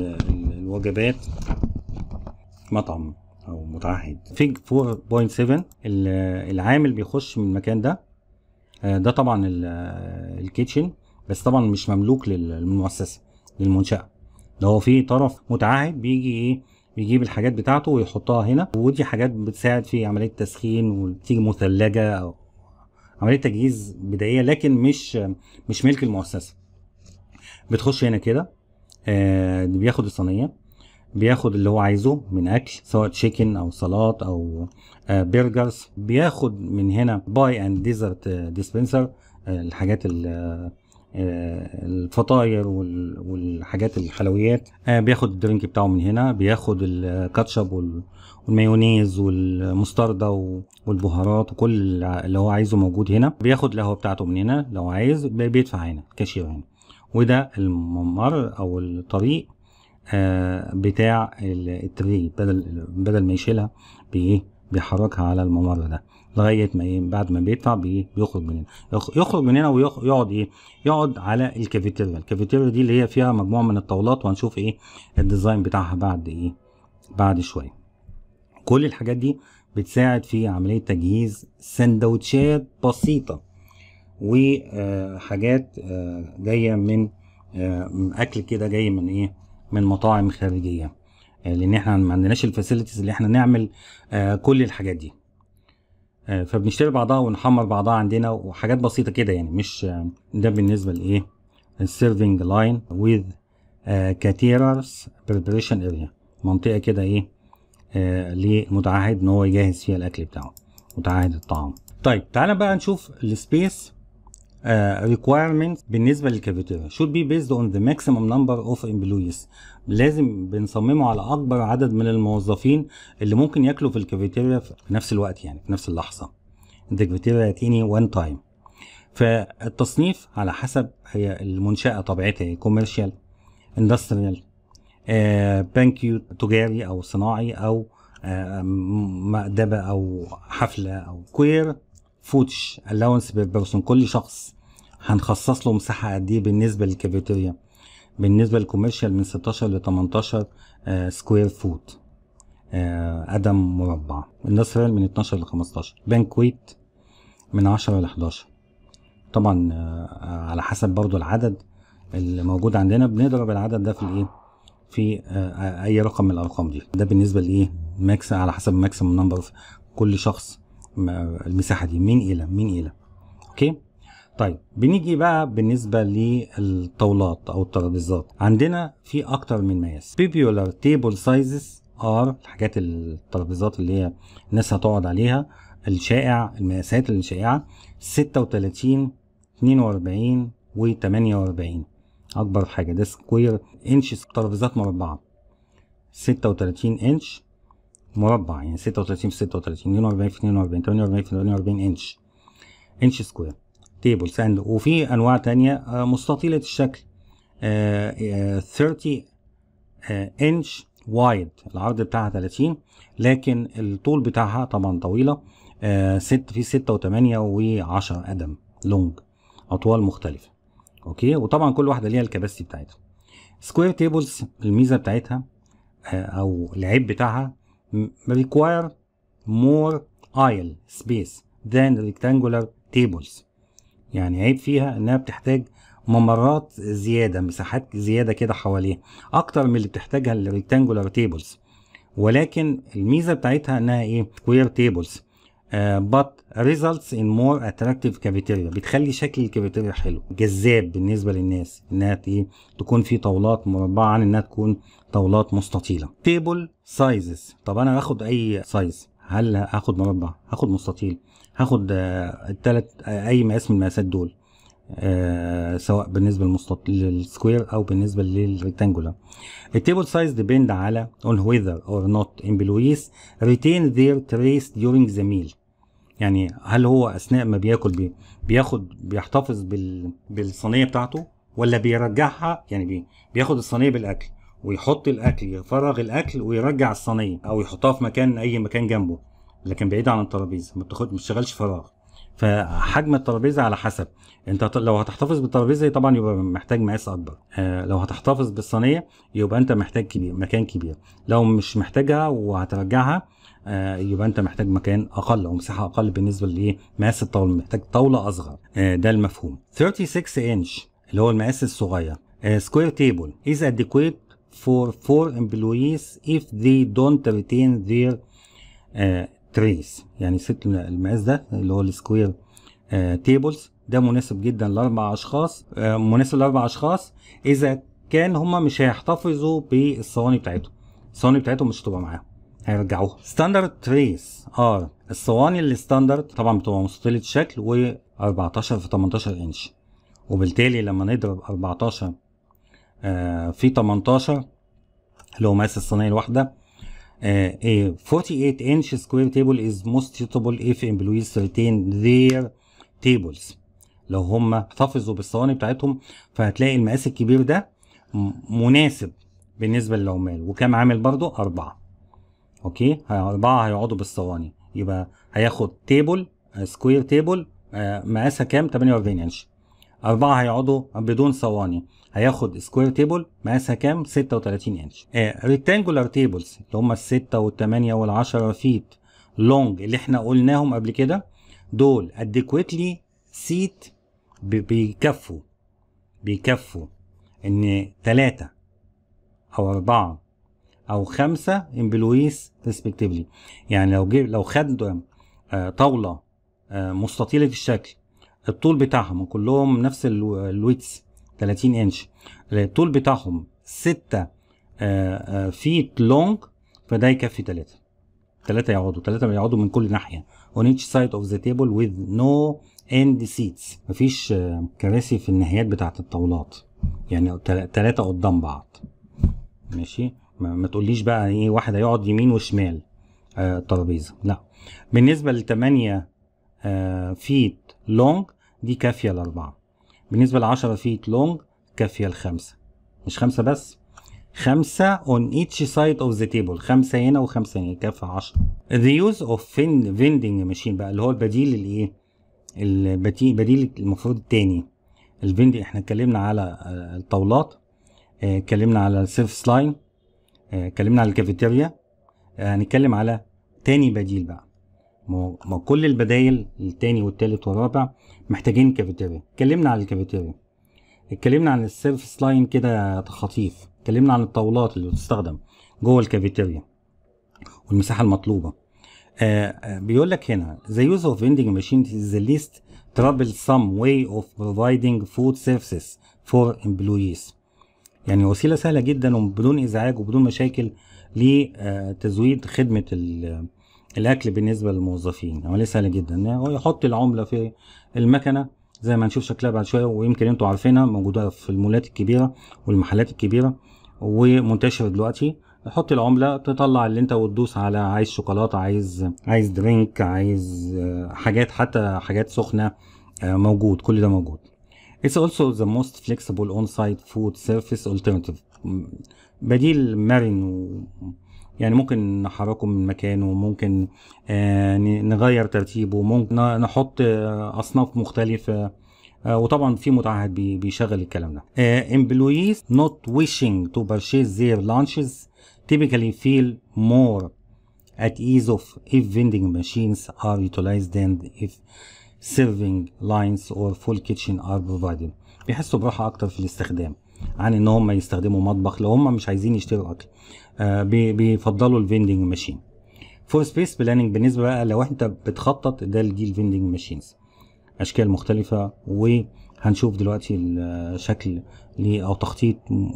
الوجبات مطعم أو متعهد فيج 4.7 العامل بيخش من المكان ده آه ده طبعا الكيتشن بس طبعا مش مملوك للمؤسسة للمنشأة ده هو في طرف متعهد بيجي ايه بيجيب الحاجات بتاعته ويحطها هنا ودي حاجات بتساعد في عملية تسخين وتيجي مثلجة أو عملية تجهيز بدائية لكن مش مش ملك المؤسسة بتخش هنا كده آه بياخد الصينية بياخد اللي هو عايزه من اكل سواء تشيكن او سلطات او آه، برجرز بياخد من هنا باي اند ديزرت ديسبنسر الحاجات ال- آه، الفطاير وال- والحاجات الحلويات آه، بياخد الدرينك بتاعه من هنا بياخد الكاتشب وال- والمايونيز والمستردة و- والبهارات وكل اللي هو عايزه موجود هنا بياخد القهوة بتاعته من هنا لو عايز بي- بيدفع هنا كاشير هنا وده الممر او الطريق آه، بتاع ال- التري بدل بدل ما يشيلها بايه بيحركها على الممر ده لغايه ما ايه بعد ما بيدفع بي- بيخرج من هنا يخ- يخرج من هنا ويقعد ايه يقعد على الكافيتيريا الكافيتيريا دي اللي هي فيها مجموعه من الطاولات وهنشوف ايه الديزاين بتاعها بعد ايه بعد شويه كل الحاجات دي بتساعد في عمليه تجهيز سندوتشات بسيطه وحاجات جايه من آه، اكل كده جاي من ايه من مطاعم خارجيه آه، لان احنا ما عندناش الفاسيلتيز اللي احنا نعمل آه، كل الحاجات دي آه، فبنشتري بعضها ونحمر بعضها عندنا وحاجات بسيطه كده يعني مش آه، ده بالنسبه لايه السيرفنج لاين وذ كاتيررز بريبريشن اريا منطقه كده ايه آه، لمتعهد ان هو يجهز فيها الاكل بتاعه متعهد الطعام طيب تعالى بقى نشوف السبيس ريكويرمنت بالنسبه للكافيتيريا should be based on the maximum number of employees لازم بنصممه على اكبر عدد من الموظفين اللي ممكن ياكلوا في الكافيتيريا في نفس الوقت يعني في نفس اللحظه the cafeteria at any one time فالتصنيف على حسب هي المنشأة طبيعتها هي كوميرشال اندستريال بانكيو تجاري او صناعي او آه، م- مأدبة او حفلة او كوير فوتش الاونس بيرسون كل شخص هنخصص له مساحة قد ايه بالنسبة للكافيتيريا بالنسبة للكوميرشال من 16 ل 18 آه، سكوير فوت آه، قدم مربع اندستريال من 12 ل 15 بانكويت من 10 ل 11 طبعا آه، على حسب برضو العدد اللي موجود عندنا بنضرب العدد ده في الايه في آه، اي رقم من الارقام دي ده بالنسبه لايه ماكس على حسب ماكسيمم نمبر كل شخص ما- المساحه دي من الى من الى اوكي طيب بنيجي بقى بالنسبة للطاولات أو الترابيزات عندنا في أكتر من مقاس popular table sizes are الحاجات الترابيزات اللي هي الناس هتقعد عليها الشائع المقاسات الشائعة 36 42 و 48 أكبر حاجة ده سكوير انش ترابيزات مربعة 36 انش مربع يعني 36 في 36 42 في 42 48 في 48 انش انش سكوير تيبل ساند وفي انواع تانية آه، مستطيلة الشكل آه، آه، 30 انش وايد العرض بتاعها 30 لكن الطول بتاعها طبعا طويلة آه، ست في 6 و8 و10 قدم لونج اطوال مختلفة اوكي وطبعا كل واحدة ليها الكباسيتي بتاعتها سكوير تيبلز الميزة بتاعتها آه، او العيب بتاعها require more aisle space than rectangular tables يعني عيب فيها انها بتحتاج ممرات زيادة مساحات زيادة كده حواليها اكتر من اللي بتحتاجها الريكتانجولار تيبلز ولكن الميزة بتاعتها انها ايه سكوير تيبلز but results in more attractive cafeteria بتخلي شكل الكافيتيريا حلو جذاب بالنسبة للناس انها ايه تكون في طاولات مربعة عن انها تكون طاولات مستطيلة تيبل سايزز طب انا هاخد اي سايز هل هاخد مربع هاخد مستطيل هاخد آه، التلات آه، اي مقاس من المقاسات دول آه سواء بالنسبه للمستطيل للسكوير او بالنسبه للريكتانجولار التيبل سايز ديبند على on whether or not employees retain their trays during the meal يعني هل هو اثناء ما بياكل بي بياخد بيحتفظ بال بالصينيه بتاعته ولا بيرجعها يعني بي بياخد الصينيه بالاكل ويحط الاكل يفرغ الاكل ويرجع الصينيه او يحطها في مكان اي مكان جنبه لكن بعيد عن الترابيزه ما بتاخد ما بتشتغلش فراغ فحجم الترابيزه على حسب انت هت- لو هتحتفظ بالترابيزه طبعا يبقى محتاج مقاس اكبر آه لو هتحتفظ بالصينيه يبقى انت محتاج كبير مكان كبير لو مش محتاجها وهترجعها آه يبقى انت محتاج مكان اقل او مساحه اقل بالنسبه لايه مقاس الطاوله محتاج طاوله اصغر آه ده المفهوم 36 انش اللي هو المقاس الصغير سكوير تيبل is adequate for four employees if they don't retain their تريس يعني ست المقاس ده اللي هو السكوير تيبلز ده مناسب جدا لاربع اشخاص آه، مناسب لاربع اشخاص اذا كان هما مش هيحتفظوا بالصواني بتاعتهم الصواني بتاعتهم مش هتبقى معاهم هيرجعوها ستاندرد تريس ار الصواني اللي ستاندرد طبعا بتبقى مستطيلة الشكل و 14 في 18 انش وبالتالي لما نضرب 14 آه في 18 اللي هو مقاس الصينية الواحدة آه a 48 inch square table is most suitable if employees retain their tables لو هم احتفظوا بالصواني بتاعتهم فهتلاقي المقاس الكبير ده مناسب بالنسبة للعمال وكام عامل برضو أربعة أوكي أربعة هيقعدوا بالصواني يبقى هياخد تيبل سكوير تيبل مقاسها كام 48 انش أربعة هيقعدوا بدون صواني هياخد سكوير تيبل مقاسها كام 36 انش ريكتانجولار تيبلز اللي هم الستة والتمانية والعشرة فيت لونج اللي احنا قلناهم قبل كده دول اديكويتلي سيت بيكفوا بيكفوا ان تلاتة او اربعة او خمسة امبلويز ريسبكتيفلي يعني لو جيب لو خد طاولة مستطيلة الشكل الطول بتاعهم كلهم نفس الويتس 30 انش الطول بتاعهم 6 فيت لونج فده يكفي 3 3 يقعدوا 3 يقعدوا من كل ناحية on each side of the table with no end seats مفيش كراسي في النهايات بتاعت الطاولات يعني ثلاثة قدام بعض ماشي ما, ما تقوليش بقى ايه واحد هيقعد يمين وشمال الترابيزة آه لا بالنسبة لتمانية آه فيت لونج دي كافية لأربعة بالنسبة لعشرة فيت لونج كافية لخمسة مش خمسة بس خمسة on each side of the table خمسة هنا وخمسة هنا كافية عشرة the use of vending machine بقى اللي هو البديل الايه البديل بديل المفروض التاني الفندي احنا اتكلمنا على الطاولات اتكلمنا على السيرفس لاين اتكلمنا على الكافيتيريا هنتكلم على تاني بديل بقى ما كل البدايل التاني والتالت والرابع محتاجين كافيتيريا اتكلمنا على الكافيتيريا اتكلمنا عن السيرفس لاين كده خطيف اتكلمنا عن الطاولات اللي بتستخدم جوه الكافيتيريا والمساحه المطلوبه آه بيقول لك هنا the use of vending machines is the least troublesome way of providing food services for employees يعني وسيله سهله جدا وبدون ازعاج وبدون مشاكل لتزويد خدمه الاكل بالنسبه للموظفين عمليه سهله جدا هو يحط العمله في المكنه زي ما هنشوف شكلها بعد شويه ويمكن انتوا عارفينها موجوده في المولات الكبيره والمحلات الكبيره ومنتشره دلوقتي تحط العمله تطلع اللي انت وتدوس على عايز شوكولاته عايز عايز درينك عايز حاجات حتى حاجات سخنه موجود كل ده موجود It's also the most flexible on-site food service alternative بديل مرن و... يعني ممكن نحركه من مكانه ممكن آه نغير ترتيبه ممكن نحط آه أصناف مختلفة آه وطبعا في متعهد بي بيشغل الكلام ده employees not wishing to purchase their lunches typically feel more at ease of if vending machines are utilized than if serving lines or full kitchen are provided بيحسوا براحة أكتر في الاستخدام عن إن هم يستخدموا مطبخ لو هم مش عايزين يشتروا أكل آه بيفضلوا الفيندنج ماشين فور سبيس بلاننج بالنسبة بقى لو أنت بتخطط ده دي الفيندنج ماشينز أشكال مختلفة وهنشوف دلوقتي الشكل أو تخطيط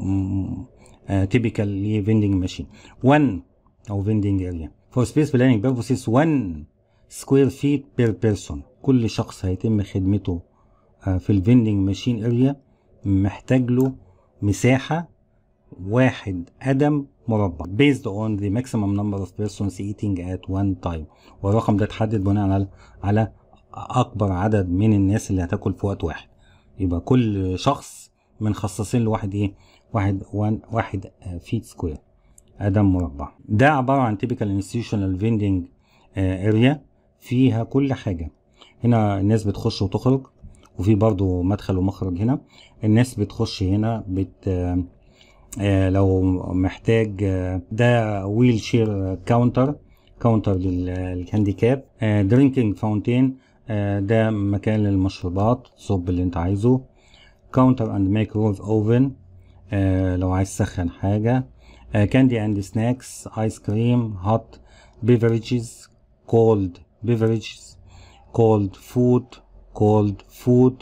تيبيكال لفيندنج ماشين 1 أو فيندنج اريا فور سبيس بلاننج بيربوسيس 1 سكوير فيت بير بيرسون كل شخص هيتم خدمته في الفيندنج ماشين اريا محتاج له مساحة واحد قدم مربع based on the maximum number of persons eating at one time والرقم ده اتحدد بناء على على أكبر عدد من الناس اللي هتاكل في وقت واحد يبقى كل شخص مخصصين لواحد ايه واحد وان واحد فيت سكوير قدم مربع ده عبارة عن typical institutional vending اريا فيها كل حاجة هنا الناس بتخش وتخرج وفي برضو مدخل ومخرج هنا الناس بتخش هنا بت آه لو محتاج آه ده ويل شير كاونتر كاونتر للهانديكاب آه درينكينج فاونتين ده مكان للمشروبات صب اللي انت عايزه كاونتر اند مايكرويف اوفن لو عايز تسخن حاجه كاندي اند سناكس ايس كريم هوت بيفرجز كولد beverages cold food cold food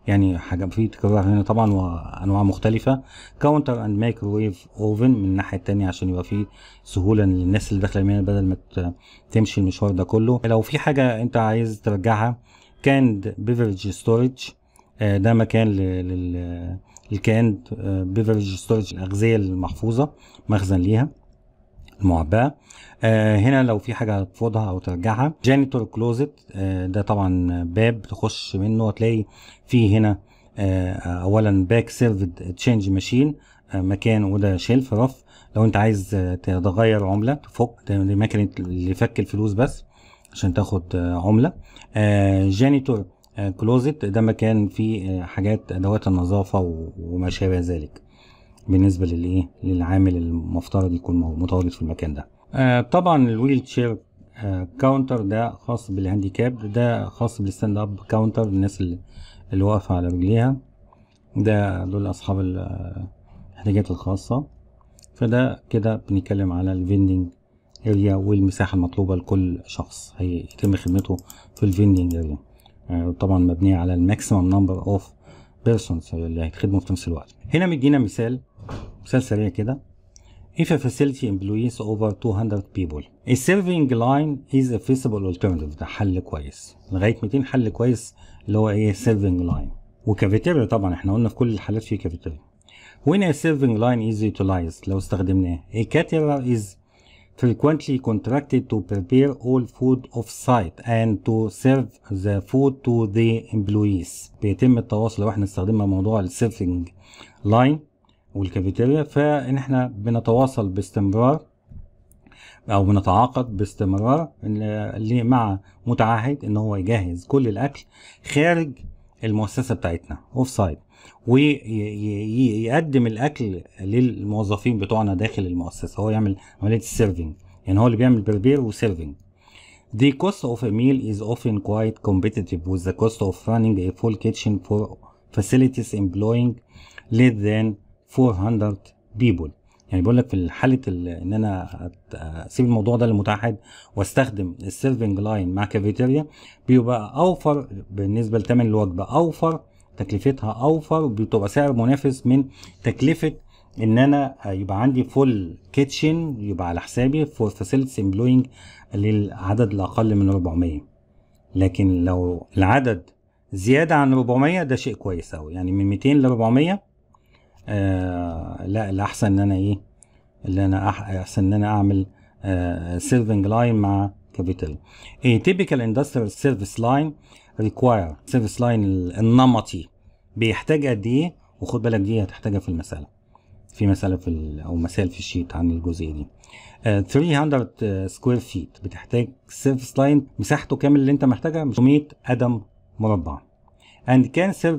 يعني حاجة في تكرار هنا طبعا وأنواع مختلفة كاونتر أند مايكروويف أوفن من الناحية التانية عشان يبقى في سهولة للناس اللي داخلة المينا بدل ما ت- تمشي المشوار ده كله لو في حاجة أنت عايز ترجعها كاند بيفرج ستورج ده مكان ل- لل الكاند بيفرج ستورج الأغذية المحفوظة مخزن ليها المعبأة آه هنا لو في حاجة تفوضها أو ترجعها جانيتور كلوزت آه ده طبعا باب تخش منه هتلاقي فيه هنا آه أولا باك سيرفد تشينج ماشين مكان وده شيلف رف لو أنت عايز آه، تغير عملة تفك ده دي مكنة اللي فك الفلوس بس عشان تاخد آه، عملة آه جانيتور كلوزت ده مكان فيه آه، حاجات أدوات النظافة و- وما شابه ذلك بالنسبه للايه للعامل المفترض يكون مو- متواجد في المكان ده آه طبعا الويل تشير آه كاونتر ده خاص بالهانديكاب ده خاص بالستاند اب كاونتر الناس اللي, اللي واقفه على رجليها ده دول اصحاب ال- آه، الاحتياجات الخاصه فده كده بنتكلم على الفيندنج اريا والمساحه المطلوبه لكل شخص هيتم خدمته في الفيندنج اريا آه طبعا مبنيه على الماكسيمم نمبر اوف بيرسونز اللي هيتخدموا في نفس الوقت هنا مدينا مثال مثال سريع كده If a facility employs over 200 people, a serving line is a feasible alternative ده حل كويس لغاية 200 حل كويس اللي هو ايه serving line وكافيتيريا طبعا احنا قلنا في كل الحالات في كافيتيريا When a serving line is utilized لو استخدمناه a caterer is frequently contracted to prepare all food off site and to serve the food to the employees بيتم التواصل لو احنا استخدمنا موضوع السيرفنج لاين والكافيتيريا فان احنا بنتواصل باستمرار او بنتعاقد باستمرار إن- اللي مع متعهد ان هو يجهز كل الاكل خارج المؤسسه بتاعتنا اوف سايد ويقدم الاكل للموظفين بتوعنا داخل المؤسسه هو يعمل عمليه السيرفنج يعني هو اللي بيعمل بريبير وسيرفنج The cost of a meal is often quite competitive with the cost of running a full kitchen for facilities employing less than 400 people يعني بيقول لك في حاله ال- ان انا أت- اسيب الموضوع ده للمتعهد واستخدم السيرفنج لاين مع كافيتيريا بيبقى اوفر بالنسبه لثمن الوجبه اوفر تكلفتها اوفر وبتبقى سعر منافس من تكلفه ان انا يبقى عندي فول كيتشن يبقى على حسابي فور فاسيلتيز امبلوينج للعدد الاقل من 400 لكن لو العدد زياده عن 400 ده شيء كويس قوي يعني من 200 ل 400 آه لا الاحسن ان انا ايه اللي انا أح- احسن ان انا اعمل سيرفنج لاين مع كافيتيريا A typical industrial service line require service line النمطي بيحتاج قد ايه وخد بالك دي هتحتاجها في المسألة في مسألة في ال- أو مثال في الشيت عن الجزئية دي آه، 300 سكوير فيت بتحتاج سيرفيس لاين مساحته كامل اللي انت محتاجها 100 قدم مربع and can serve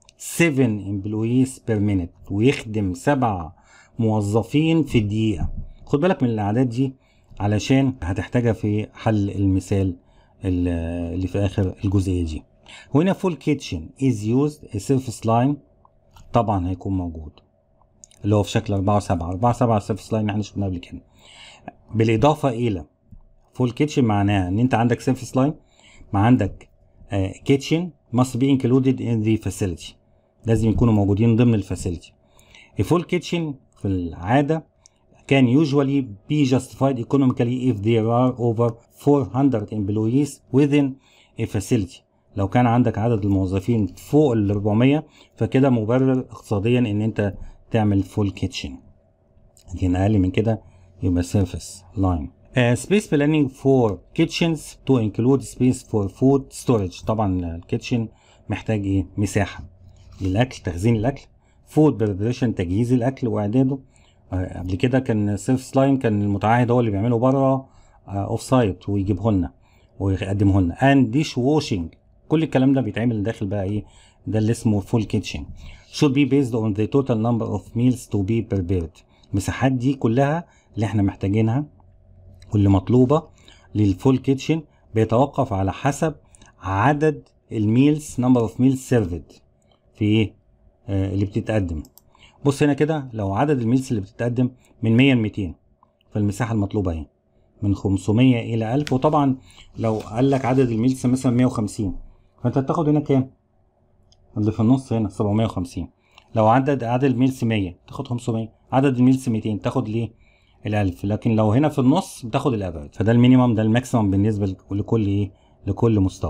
7 employees per minute ويخدم سبع موظفين في الدقيقة خد بالك من الأعداد دي علشان هتحتاجها في حل المثال ال- اللي في آخر الجزئية دي وهنا full kitchen is used a surface line طبعا هيكون موجود اللي هو في شكل 4 و7 4 7 surface line احنا شفناه قبل كده بالإضافة إلى فول كيتشن معناها ان انت عندك سيرفيس لاين ما عندك كيتشن must be included in the facility لازم يكونوا موجودين ضمن الفاسيلتي الفول كيتشن في العادة can usually be justified economically if there are over 400 employees within a facility لو كان عندك عدد الموظفين فوق ال 400 فكده مبرر اقتصاديا ان انت تعمل فول كيتشن لكن اقل من كده يبقى surface line Uh, space planning for kitchens to include space for food storage طبعا الكيتشن محتاج ايه مساحة للاكل تخزين الاكل فود بريبريشن تجهيز الاكل واعداده آه، قبل كده كان سيرفس لاين كان المتعهد هو اللي بيعمله بره اوف سايت ويجيبه لنا ويقدمه لنا اند ديش واشنج كل الكلام ده بيتعمل داخل بقى ايه ده اللي اسمه فول كيتشن should be based on the total number of meals to be prepared المساحات دي كلها اللي احنا محتاجينها واللي مطلوبة للفول كيتشن بيتوقف على حسب عدد الميلز نمبر اوف ميلز سيرفد في ايه آه اللي بتتقدم بص هنا كده لو عدد الميلز اللي بتتقدم من 100 ل 200 فالمساحة المطلوبة اهي من 500 إلى 1000 وطبعا لو قال لك عدد الميلز مثلا 150 فأنت هتاخد هنا كام؟ اللي في النص هنا 750 لو عدد عدد الميلز 100 تاخد 500 عدد الميلز 200 تاخد ليه ال1000 لكن لو هنا في النص بتاخد الافرج فده المينيمم ده الماكسيمم بالنسبه لكل ايه لكل مستوى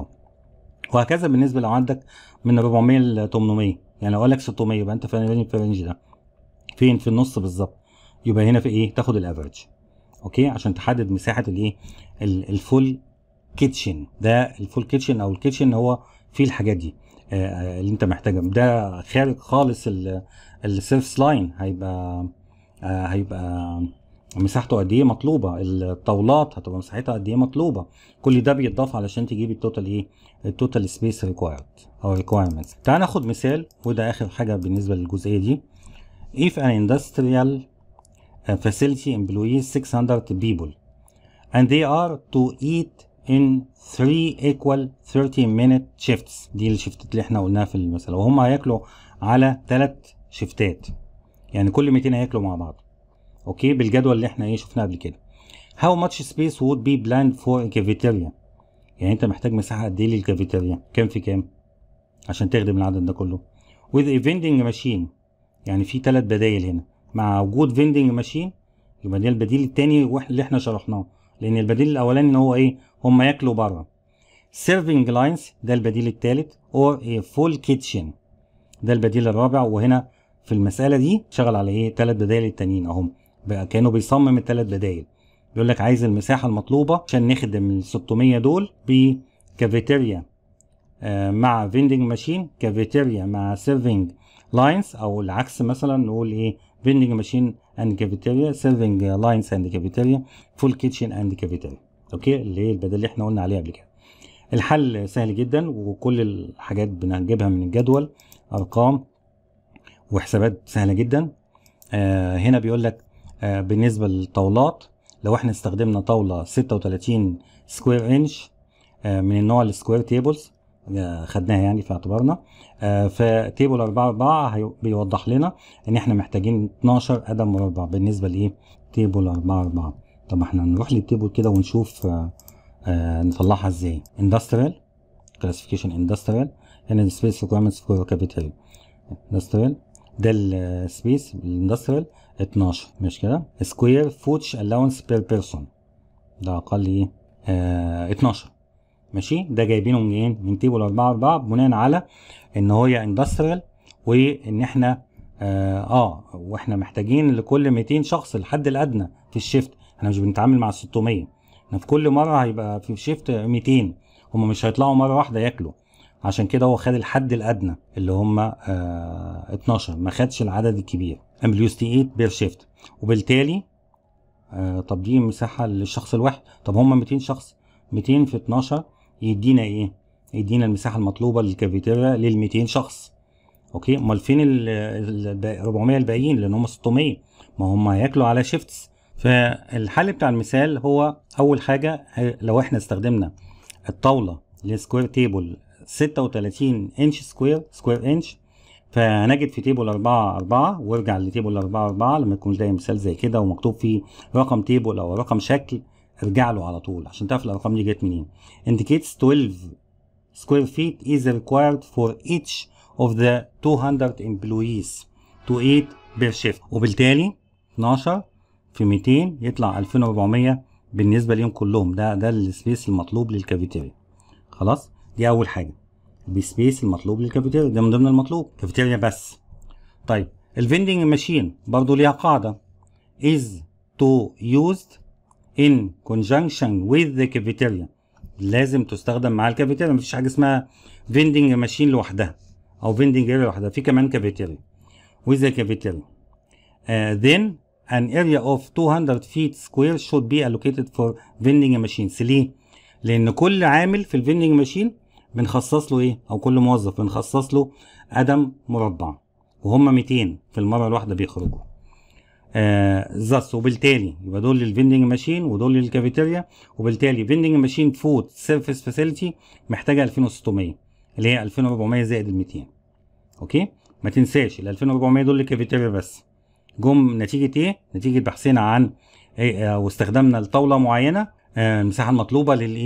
وهكذا بالنسبه لو عندك من 400 ل 800 يعني لو قال لك 600 يبقى انت في الرينج ده فين في النص بالظبط يبقى هنا في ايه تاخد الافرج اوكي عشان تحدد مساحه الايه الفول كيتشن ده الفول كيتشن او الكيتشن هو فيه الحاجات دي آه اللي انت محتاجها ده خارج خالص السيرفس لاين هيبقى آه هيبقى مساحته قد ايه مطلوبه الطاولات هتبقى مساحتها قد ايه مطلوبه كل ده بيتضاف علشان تجيب التوتال ايه التوتال سبيس ريكوايرد او ريكوايرمنتس تعال ناخد مثال وده اخر حاجه بالنسبه للجزئيه دي if an industrial facility employs 600 people and they are to eat in 3 equal 30 minute shifts دي الشفتات اللي احنا قلناها في المثال وهم هياكلوا على 3 شفتات يعني كل 200 هياكلوا مع بعض اوكي بالجدول اللي احنا ايه شفناه قبل كده how much space would be planned for a cafeteria يعني انت محتاج مساحه قد ايه للكافيتيريا كام في كام عشان تخدم العدد ده كله with a vending machine يعني في ثلاث بدايل هنا مع وجود فيندنج ماشين يبقى ده البديل التاني اللي احنا شرحناه لان البديل الاولاني ان هو ايه هم ياكلوا بره سيرفنج لاينز ده البديل الثالث اور a فول كيتشن ده البديل الرابع وهنا في المساله دي شغل على ايه ثلاث بدايل التانيين اهم بقى كانوا بيصمم الثلاث بدايل بيقول لك عايز المساحه المطلوبه عشان نخدم ال 600 دول بكافيتيريا آه مع فيندنج ماشين كافيتيريا مع سيرفنج لاينز او العكس مثلا نقول ايه فيندنج ماشين اند كافيتيريا سيرفنج لاينز اند كافيتيريا فول كيتشن اند كافيتيريا اوكي اللي هي البدل اللي احنا قلنا عليها قبل كده الحل سهل جدا وكل الحاجات بنجيبها من الجدول ارقام وحسابات سهله جدا آه هنا بيقول لك آه بالنسبه للطاولات لو احنا استخدمنا طاوله 36 سكوير انش آه من النوع السكوير تيبلز خدناها يعني في اعتبارنا آه فتيبل 4 4 بيوضح لنا ان احنا محتاجين 12 قدم مربع بالنسبه لايه تيبل 4 4 طب احنا نروح للتيبل كده ونشوف آه آه نطلعها ازاي industrial classification industrial هنا space requirements for capital industrial ده السبيس الاندستريال 12 مش كده سكوير فوتش الاونس بير بيرسون ده اقل ايه آه 12 ماشي ده جايبينه منين من تيبل 4 4 بناء على ان هي اندستريال وان احنا اه, آه واحنا محتاجين لكل 200 شخص الحد الادنى في الشيفت احنا مش بنتعامل مع 600 احنا في كل مره هيبقى في شيفت 200 هم مش هيطلعوا مره واحده ياكلوا عشان كده هو خد الحد الادنى اللي هم آه 12 ما خدش العدد الكبير امبليوس تي 8 بير شيفت وبالتالي آه طب دي مساحه للشخص الواحد طب هم 200 شخص 200 في 12 يدينا ايه يدينا المساحه المطلوبه للكافيتيريا لل 200 شخص اوكي امال فين ال 400 الباقيين لان هم 600 ما هم هياكلوا على شيفتس فالحل بتاع المثال هو اول حاجه لو احنا استخدمنا الطاوله السكوير تيبل 36 انش سكوير سكوير انش فهنجد في تيبل 4 4 وارجع لتيبل 4 4 لما يكون لاقي مثال زي كده ومكتوب فيه رقم تيبل او رقم شكل ارجع له على طول عشان تعرف الارقام دي جت منين indicates 12 square feet is required for each of the 200 employees to eat per shift وبالتالي 12 في 200 يطلع 2400 بالنسبه ليهم كلهم ده ده السبيس المطلوب للكافيتيريا خلاص دي اول حاجه السبيس المطلوب للكافيتيريا ده من ضمن المطلوب كافيتيريا بس طيب الفندنج ماشين برضو ليها قاعده is to used in conjunction with the cafeteria لازم تستخدم مع الكافيتيريا مفيش حاجه اسمها فيندنج ماشين لوحدها او فيندنج اريا لوحدها في كمان كافيتيريا with the cafeteria uh, then an area of 200 feet square should be allocated for vending machines ليه؟ لان كل عامل في الفيندنج ماشين بنخصص له ايه او كل موظف بنخصص له قدم مربع وهم 200 في المره الواحده بيخرجوا زس آه وبالتالي يبقى دول للفيندنج ماشين ودول للكافيتيريا وبالتالي فيندنج ماشين فود سيرفيس فاسيلتي محتاجه 2600 اللي هي 2400 زائد ال 200 اوكي ما تنساش ال 2400 دول للكافيتيريا بس جم نتيجه ايه نتيجه بحثنا عن إيه آه واستخدامنا لطاوله معينه آه المساحه المطلوبه للايه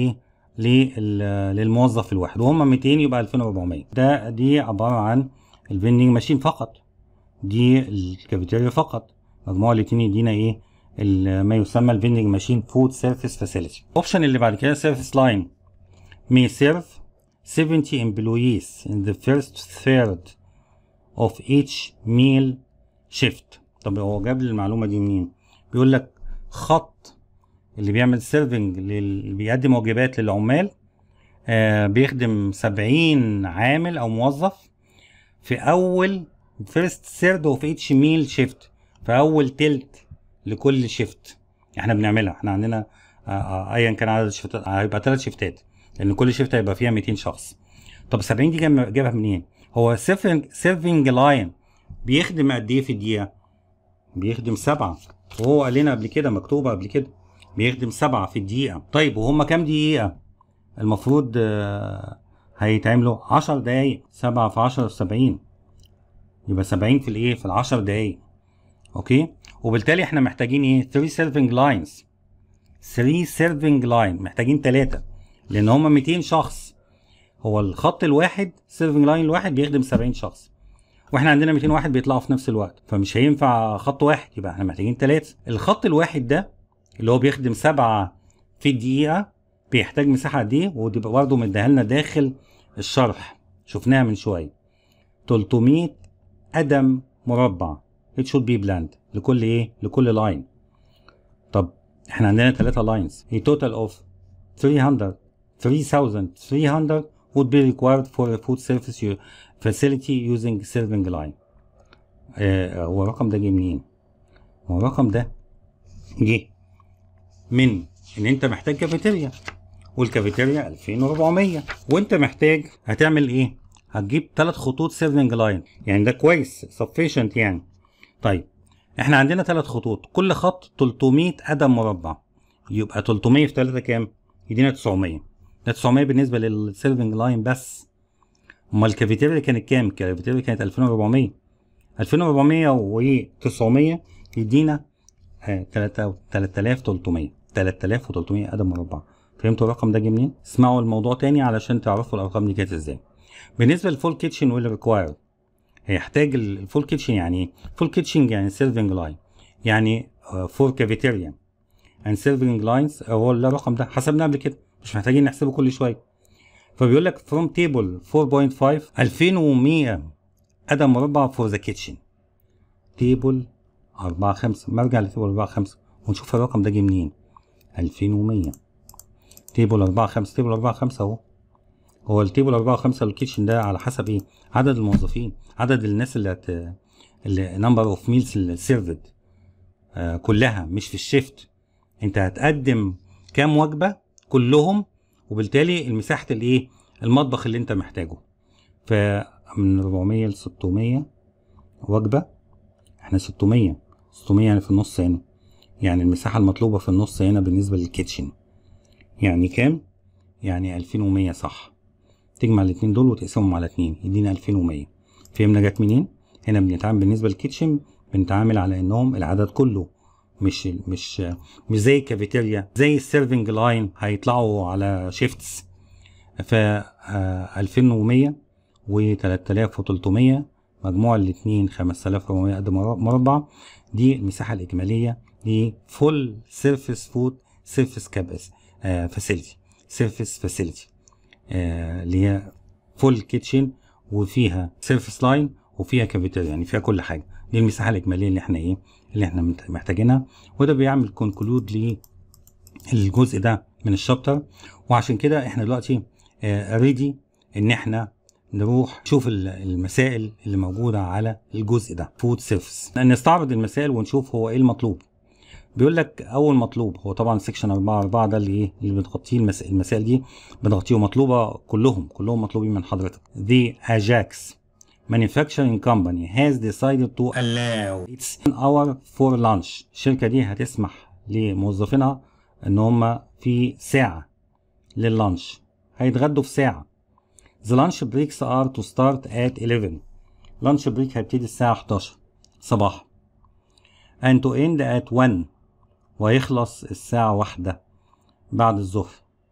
لل- للموظف الواحد وهم 200 يبقى 2400 ده دي عباره عن الفيندنج ماشين فقط دي الكافيتيريا فقط مجموع الاتنين يدينا ايه ال- ما يسمى الفيندنج ماشين فود سيرفيس فاسيلتي الاوبشن اللي بعد كده سيرفيس لاين may serve 70 employees in the first third of each meal shift طب هو جاب لي المعلومه دي منين بيقول لك خط اللي بيعمل سيرفنج اللي بيقدم وجبات للعمال آه بيخدم 70 عامل او موظف في اول فيرست سيرد اوف اتش ميل شيفت في اول تلت لكل شيفت احنا بنعملها احنا عندنا آه، آه، ايا كان عدد الشيفتات هيبقى ثلاث شيفتات لان كل شيفت هيبقى فيها 200 شخص طب 70 دي جاب- جابها منين هو سيرفنج سيرفنج لاين بيخدم قد ايه في الدقيقه بيخدم سبعة وهو قال لنا قبل كده مكتوبة قبل كده بيخدم سبعة في الدقيقة طيب وهم كام دقيقة المفروض آه، هيتعملوا عشر دقايق سبعة في عشرة في سبعين يبقى سبعين في الايه في العشر دقايق اوكي وبالتالي احنا محتاجين ايه 3 سيرفنج لاينز 3 سيرفنج لاين محتاجين ثلاثة لان هم 200 شخص هو الخط الواحد سيرفنج لاين الواحد بيخدم 70 شخص واحنا عندنا 200 واحد بيطلعوا في نفس الوقت فمش هينفع خط واحد يبقى احنا محتاجين ثلاثة الخط الواحد ده اللي هو بيخدم سبعة في الدقيقة بيحتاج مساحة قد ايه ودي برضه مديها لنا داخل الشرح شفناها من شوية 300 قدم مربع it should be planned لكل ايه لكل لاين طب احنا عندنا ثلاثة لاينز a total of 300 3300 would be required for a food service u- facility using serving line آه، هو الرقم ده جه منين؟ هو الرقم ده جه من ان انت محتاج كافيتيريا والكافيتيريا 2400 وانت محتاج هتعمل ايه؟ هتجيب ثلاث خطوط سيرفنج لاين يعني ده كويس sufficient يعني طيب احنا عندنا ثلاث خطوط كل خط 300 قدم مربع يبقى 300 في 3 كام؟ يدينا 900 ده 900 بالنسبه للسيرفنج لاين بس امال الكافيتيريا كانت كام؟ الكافيتيريا كانت 2400 2400 و 900 يدينا آه، 3300 3300 قدم مربع فهمتوا الرقم ده جه منين؟ اسمعوا الموضوع تاني علشان تعرفوا الارقام دي كانت ازاي بالنسبه للفول كيتشن ويل ريكوايرد هيحتاج ال- الفول كيتشن يعني ايه؟ فول كيتشن يعني سيرفنج لاين يعني فور كافيتيريا and serving lines هو الرقم ده حسبناه قبل كده مش محتاجين نحسبه كل شويه فبيقول لك from table 4.5 2100 قدم مربع for the kitchen تيبل 4 5 ما ارجع لتيبل 4 5 ونشوف الرقم ده جه منين 2100 تيبل 4 5 تيبل 4 5 اهو هو التيبل 4 5 الكيتشن ده على حسب ايه عدد الموظفين عدد الناس اللي هت اللي نمبر اوف ميلز سيرفد آه كلها مش في الشيفت انت هتقدم كام وجبه كلهم وبالتالي المساحه الايه المطبخ اللي انت محتاجه فمن 400 ل 600 وجبه احنا 600 600 يعني في النص هنا يعني المساحه المطلوبه في النص هنا بالنسبه للكيتشن يعني كام يعني 2100 صح تجمع الاتنين دول وتقسمهم على اتنين يدينا 2100 فهمنا جت منين هنا بنتعامل بالنسبه للكيتشن بنتعامل على انهم العدد كله مش مش مش زي الكافيتيريا زي السيرفنج لاين هيطلعوا على شيفتس ف آه، 2100 و 3300 مجموع الاثنين 5400 قد مرا- مربع دي المساحه الاجماليه لفول سيرفيس فود سيرفيس كابس فاسيلتي سيرفيس فاسيلتي اللي هي فول كيتشن وفيها سيرفيس لاين وفيها كافيتيريا يعني فيها كل حاجه دي المساحه الاجماليه اللي احنا ايه اللي احنا مت- محتاجينها وده بيعمل كونكلود للجزء ده من الشابتر وعشان كده احنا دلوقتي ريدي ان احنا نروح نشوف ال- المسائل اللي موجوده على الجزء ده فود سيرفيس نستعرض المسائل ونشوف هو ايه المطلوب بيقول لك اول مطلوب هو طبعا سيكشن 4 4 ده اللي ايه اللي بتغطيه المس... المسائل دي بتغطيه مطلوبه كلهم كلهم مطلوبين من حضرتك The Ajax manufacturing company has decided to allow its an hour for lunch الشركه دي هتسمح لموظفينها ان هم في ساعه لللانش هيتغدوا في ساعه The lunch breaks are to start at 11 lunch break هيبتدي الساعه 11 صباحا and to end at 1 ويخلص الساعة واحدة بعد الظهر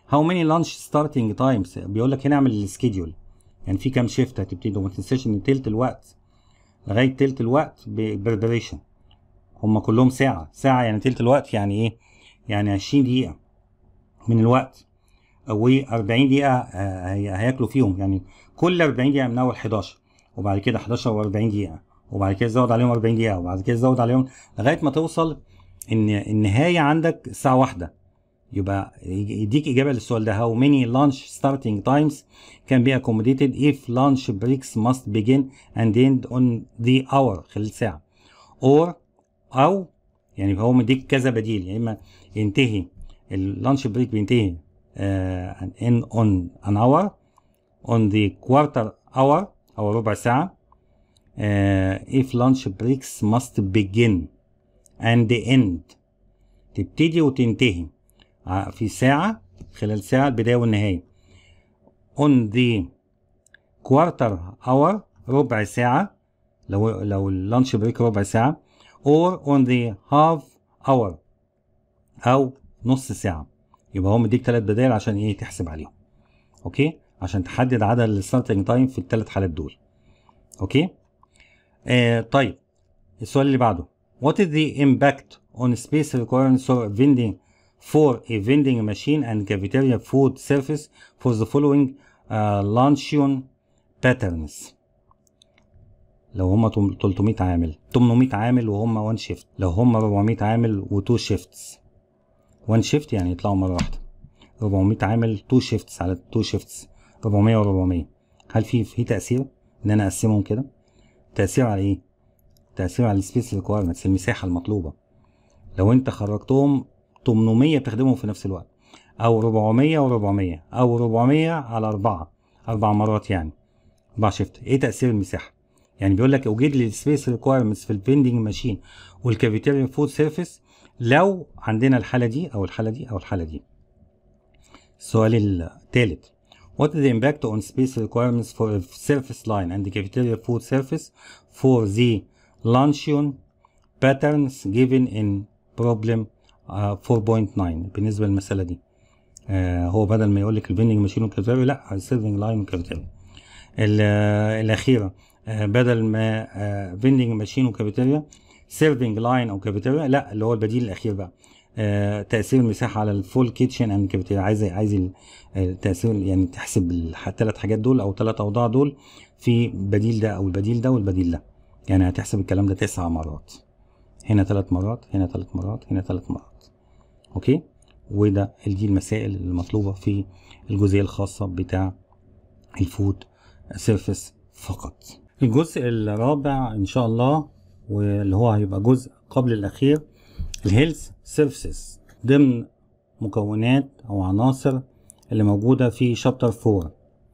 how many lunch starting times بيقول لك هنا اعمل السكيدول يعني في كام شيفت هتبتدي وما تنساش ان تلت الوقت لغايه تلت الوقت بريبريشن هم كلهم ساعه ساعه يعني تلت الوقت يعني ايه يعني 20 دقيقه من الوقت و40 دقيقه آه، هي- هياكلوا فيهم يعني كل 40 دقيقه من اول 11 وبعد كده 11 و40 دقيقه وبعد كده زود عليهم 40 دقيقه وبعد كده زود عليهم لغايه ما توصل ان النهايه عندك الساعه واحدة يبقى يديك اجابه للسؤال ده how many lunch starting times can be accommodated if lunch breaks must begin and end on the hour خلال ساعه or او يعني هو مديك كذا بديل يا اما ينتهي اللانش بريك بينتهي uh, and end on an hour on the quarter hour او ربع ساعه uh, if lunch breaks must begin and end تبتدي وتنتهي ع- في ساعة خلال ساعة البداية والنهاية on the quarter hour ربع ساعة لو لو اللانش بريك ربع ساعة or on the half hour أو نص ساعة يبقى هو مديك تلات بدائل عشان ايه تحسب عليهم اوكي عشان تحدد عدد الستارتنج تايم في الثلاث حالات دول اوكي آه طيب السؤال اللي بعده what is the impact on space requirements for vending for a vending machine and cafeteria food service for the following uh, luncheon patterns لو هم 300 عامل 800 عامل وهم 1 شيفت لو هم 400 عامل و2 شيفتس 1 شيفت يعني يطلعوا مره واحده 400 عامل 2 شيفتس على 2 شيفتس 400 و400 هل في في تاثير ان انا اقسمهم كده تاثير على ايه تاثير على السبيس ريكويرمنتس المساحه المطلوبه لو انت خرجتهم 800 بتخدمهم في نفس الوقت او 400 و400 او 400 على 4 اربع مرات يعني اربع شيفت ايه تاثير المساحه يعني بيقول لك اوجد لي السبيس ريكويرمنتس في الفيندنج ماشين والكافيتيريا فود سيرفيس لو عندنا الحاله دي او الحاله دي او الحاله دي السؤال الثالث What is the impact on space requirements for a surface line and the cafeteria food surface for the luncheon patterns given in problem uh, 4.9 بالنسبة للمسألة دي آه هو بدل ما يقول لك الفيندنج ماشين والكافيتيريا لا السيرفنج لاين والكافيتيريا الأخيرة آه بدل ما فيندنج ماشين وكافيتيريا سيرفنج لاين او كافيتيريا لا اللي هو البديل الاخير بقى آه تاثير المساحه على الفول كيتشن اند كافيتيريا عايز عايز التاثير يعني تحسب الثلاث حاجات دول او ثلاث اوضاع دول في بديل ده او البديل ده والبديل ده يعني هتحسب الكلام ده تسع مرات هنا ثلاث مرات هنا ثلاث مرات هنا ثلاث مرات اوكي وده دي المسائل المطلوبه في الجزئيه الخاصه بتاع الفود سيرفيس فقط الجزء الرابع ان شاء الله واللي هو هيبقى جزء قبل الاخير الهيلث سيرفيسز ضمن مكونات او عناصر اللي موجوده في شابتر 4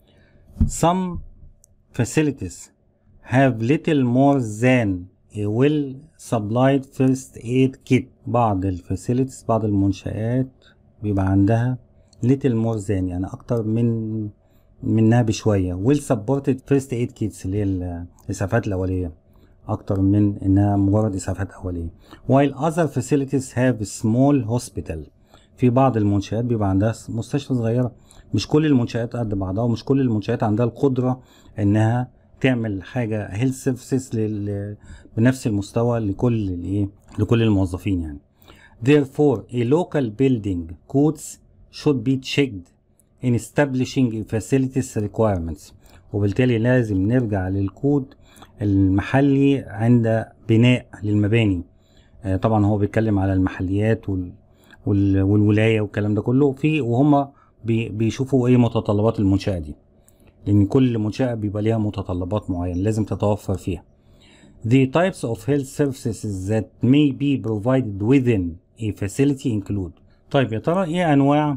some facilities have little more than a well supplied first aid kit بعض الفاسيلتيز بعض المنشآت بيبقى عندها little more than يعني اكتر من منها بشويه well supported first aid kits اللي هي الاسعافات الاوليه اكتر من انها مجرد اسعافات اوليه while other facilities have small hospital في بعض المنشآت بيبقى عندها مستشفى صغيره مش كل المنشآت قد بعضها ومش كل المنشآت عندها القدره انها تعمل حاجه هيلث سيرفيسز بنفس المستوى لكل الايه لكل الموظفين يعني therefore a local building codes should be checked in establishing facilities requirements وبالتالي لازم نرجع للكود المحلي عند بناء للمباني آه طبعا هو بيتكلم على المحليات وال وال والولايه والكلام ده كله في وهم بي بيشوفوا ايه متطلبات المنشاه دي لان كل منشاه بيبقى ليها متطلبات معينه لازم تتوفر فيها The types of health services that may be provided within a facility include طيب يا ترى ايه انواع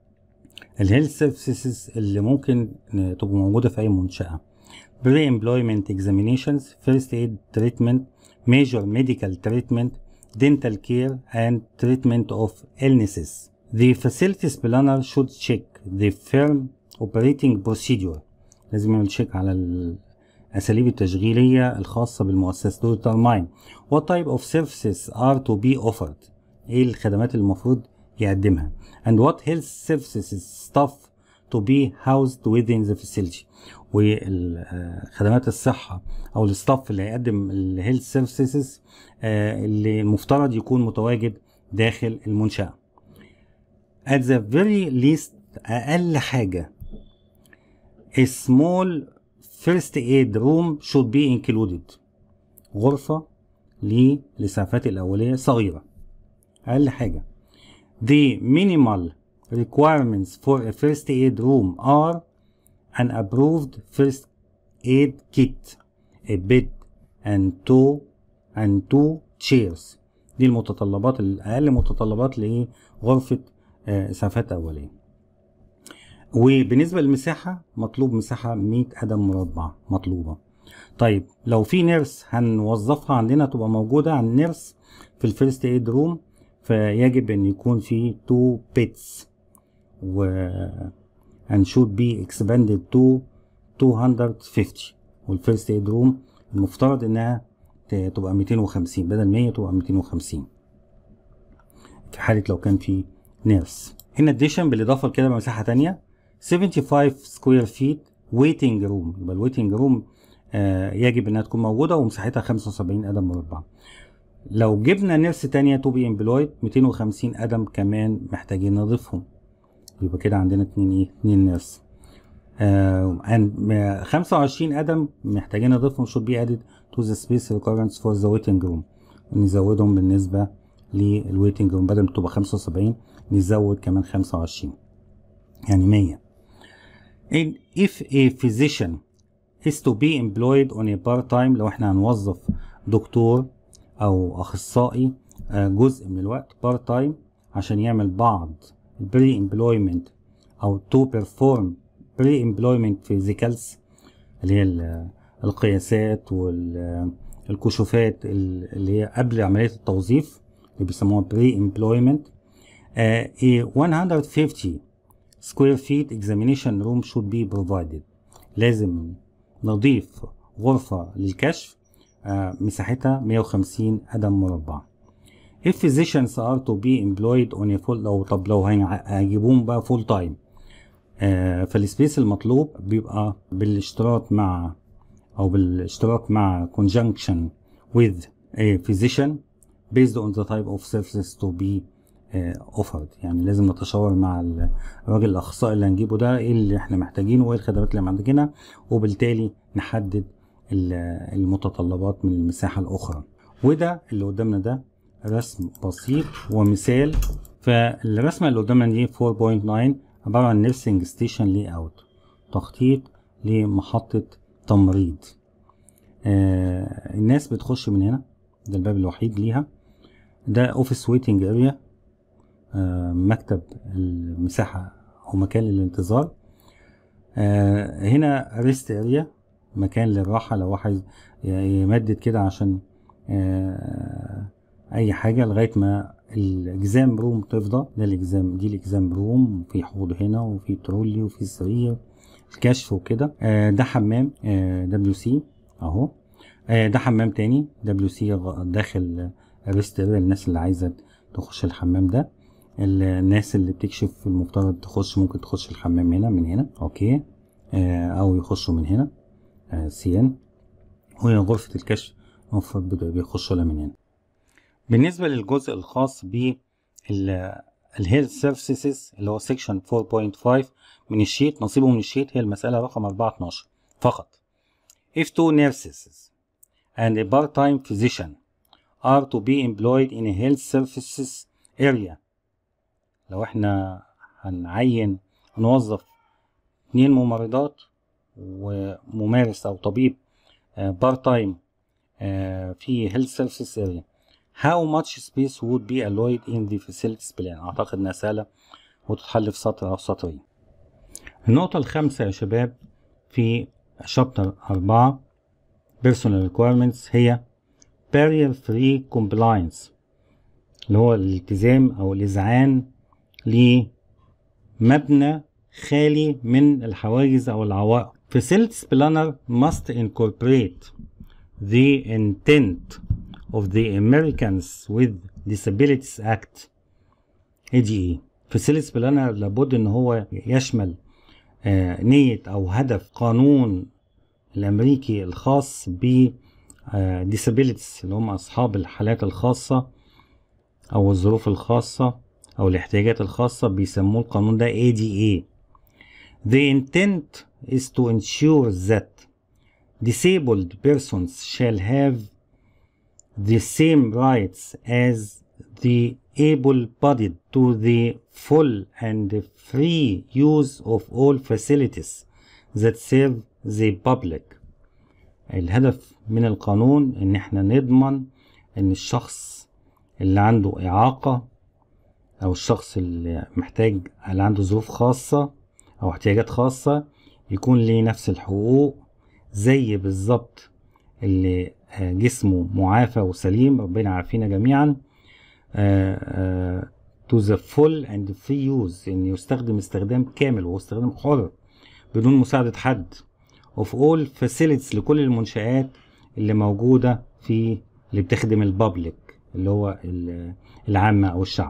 الهيلث سيرفيسز اللي ممكن تبقى موجوده في اي منشاه pre-employment examinations first aid treatment major medical treatment dental care and treatment of illnesses the facilities planner should check the firm operating procedure لازم يعمل تشيك على الاساليب التشغيليه الخاصه بالمؤسسه to determine what type of services are to be offered ايه الخدمات اللي المفروض يقدمها and what health services staff to be housed within the facility وخدمات الصحة أو الستاف اللي هيقدم الهيلث سيرفيسز اللي المفترض يكون متواجد داخل المنشأة at the very least أقل حاجة a small first aid room should be included غرفة للإسعافات الأولية صغيرة أقل حاجة the minimal requirements for a first aid room are an approved first aid kit a bed and two and two chairs دي المتطلبات الأقل متطلبات لغرفة إسعافات أولية وبالنسبة للمساحة مطلوب مساحة 100 قدم مربع مطلوبة طيب لو في نيرس هنوظفها عندنا تبقى موجودة عن نيرس في الفيرست ايد روم فيجب ان يكون في تو بيتس و and should be expanded to 250 والفيرست ايد روم المفترض انها تبقى 250 بدل 100 تبقى 250 في حالة لو كان في نيرس هنا اديشن بالاضافة لكده بمساحة تانية 75 سكوير فيت ويتنج روم يبقى الويتنج روم آه يجب انها تكون موجودة ومساحتها 75 قدم مربع لو جبنا نيرس تانية تو بي امبلويد 250 قدم كمان محتاجين نضيفهم يبقى كده عندنا اتنين ايه اتنين نيرس آه 25 قدم محتاجين نضيفهم should be added to the space requirements for the waiting room نزودهم بالنسبة للويتنج روم بدل ما تبقى 75 نزود كمان 25 يعني 100 And if a physician is to be employed on a part time لو احنا هنوظف دكتور او اخصائي جزء من الوقت بارت تايم عشان يعمل بعض البري امبلويمنت او تو بيرفورم بري امبلويمنت فيزيكالز اللي هي القياسات والكشوفات اللي هي قبل عمليه التوظيف اللي بيسموها بري امبلويمنت 150 square feet examination room should be provided لازم نضيف غرفة للكشف آه مساحتها 150 قدم مربع if physicians are to be employed on a full لو طب لو هيجيبوهم بقى full time آه فالسبيس المطلوب بيبقى بالاشتراك مع او بالاشتراك مع conjunction with a physician based on the type of services to be اوفرد يعني لازم نتشاور مع الراجل الاخصائي اللي هنجيبه ده ايه اللي احنا محتاجينه وايه الخدمات اللي محتاجينها وبالتالي نحدد المتطلبات من المساحه الاخرى وده اللي قدامنا ده رسم بسيط ومثال فالرسمه اللي قدامنا دي 4.9 عباره عن نيرسينج ستيشن لي اوت تخطيط لمحطه تمريض آه الناس بتخش من هنا ده الباب الوحيد ليها ده اوفيس ويتنج اريا آه مكتب المساحة أو مكان للانتظار آه هنا ريست اريا مكان للراحة لو واحد يمدد كده عشان آه أي حاجة لغاية ما الإجزام روم تفضى ده الإجزام دي الإجزام روم وفي حوض هنا وفي ترولي وفي سرير الكشف وكده ده حمام دبليو سي أهو ده حمام تاني دبليو سي داخل ريست اريا الناس اللي عايزة تخش الحمام ده الناس اللي بتكشف المفترض تخش ممكن تخش الحمام هنا من هنا اوكي آه او يخشوا من هنا آه سيان وهي غرفة الكشف المفروض بيخشوا لها من هنا بالنسبة للجزء الخاص ب الهيلث سيرفيسز اللي هو سيكشن 4.5 من الشيت نصيبه من الشيت هي المسألة رقم 4 12 فقط if two nurses and a part-time physician are to be employed in a health services area لو احنا هنعين نوظف اتنين ممرضات وممارس او طبيب بارت تايم في health services area how much space would be allowed in the facilities plan اعتقد انها سهله وتتحل في سطر او سطرين النقطة الخامسة يا شباب في شابتر أربعة personal requirements هي barrier free compliance اللي هو الالتزام أو الإذعان لمبنى خالي من الحواجز أو العوائق Facilities planner must incorporate the intent of the Americans with Disabilities Act ADA فاسيلتس بلانر لابد ان هو يشمل آه، نية او هدف قانون الامريكي الخاص ب disabilities اللي هم اصحاب الحالات الخاصة او الظروف الخاصة او الاحتياجات الخاصة بيسموه القانون ده ADA The intent is to ensure that disabled persons shall have the same rights as the able-bodied to the full and free use of all facilities that serve the public. الهدف من القانون ان احنا نضمن ان الشخص اللي عنده اعاقة او الشخص اللي محتاج اللي عنده ظروف خاصة او احتياجات خاصة يكون ليه نفس الحقوق زي بالظبط اللي آه، جسمه معافى وسليم ربنا يعافينا جميعا آه، آه، to the full and free use ان يستخدم استخدام كامل وهو استخدام حر بدون مساعدة حد of all facilities لكل المنشآت اللي موجودة في اللي بتخدم البابليك اللي هو ال- العامة أو الشعب.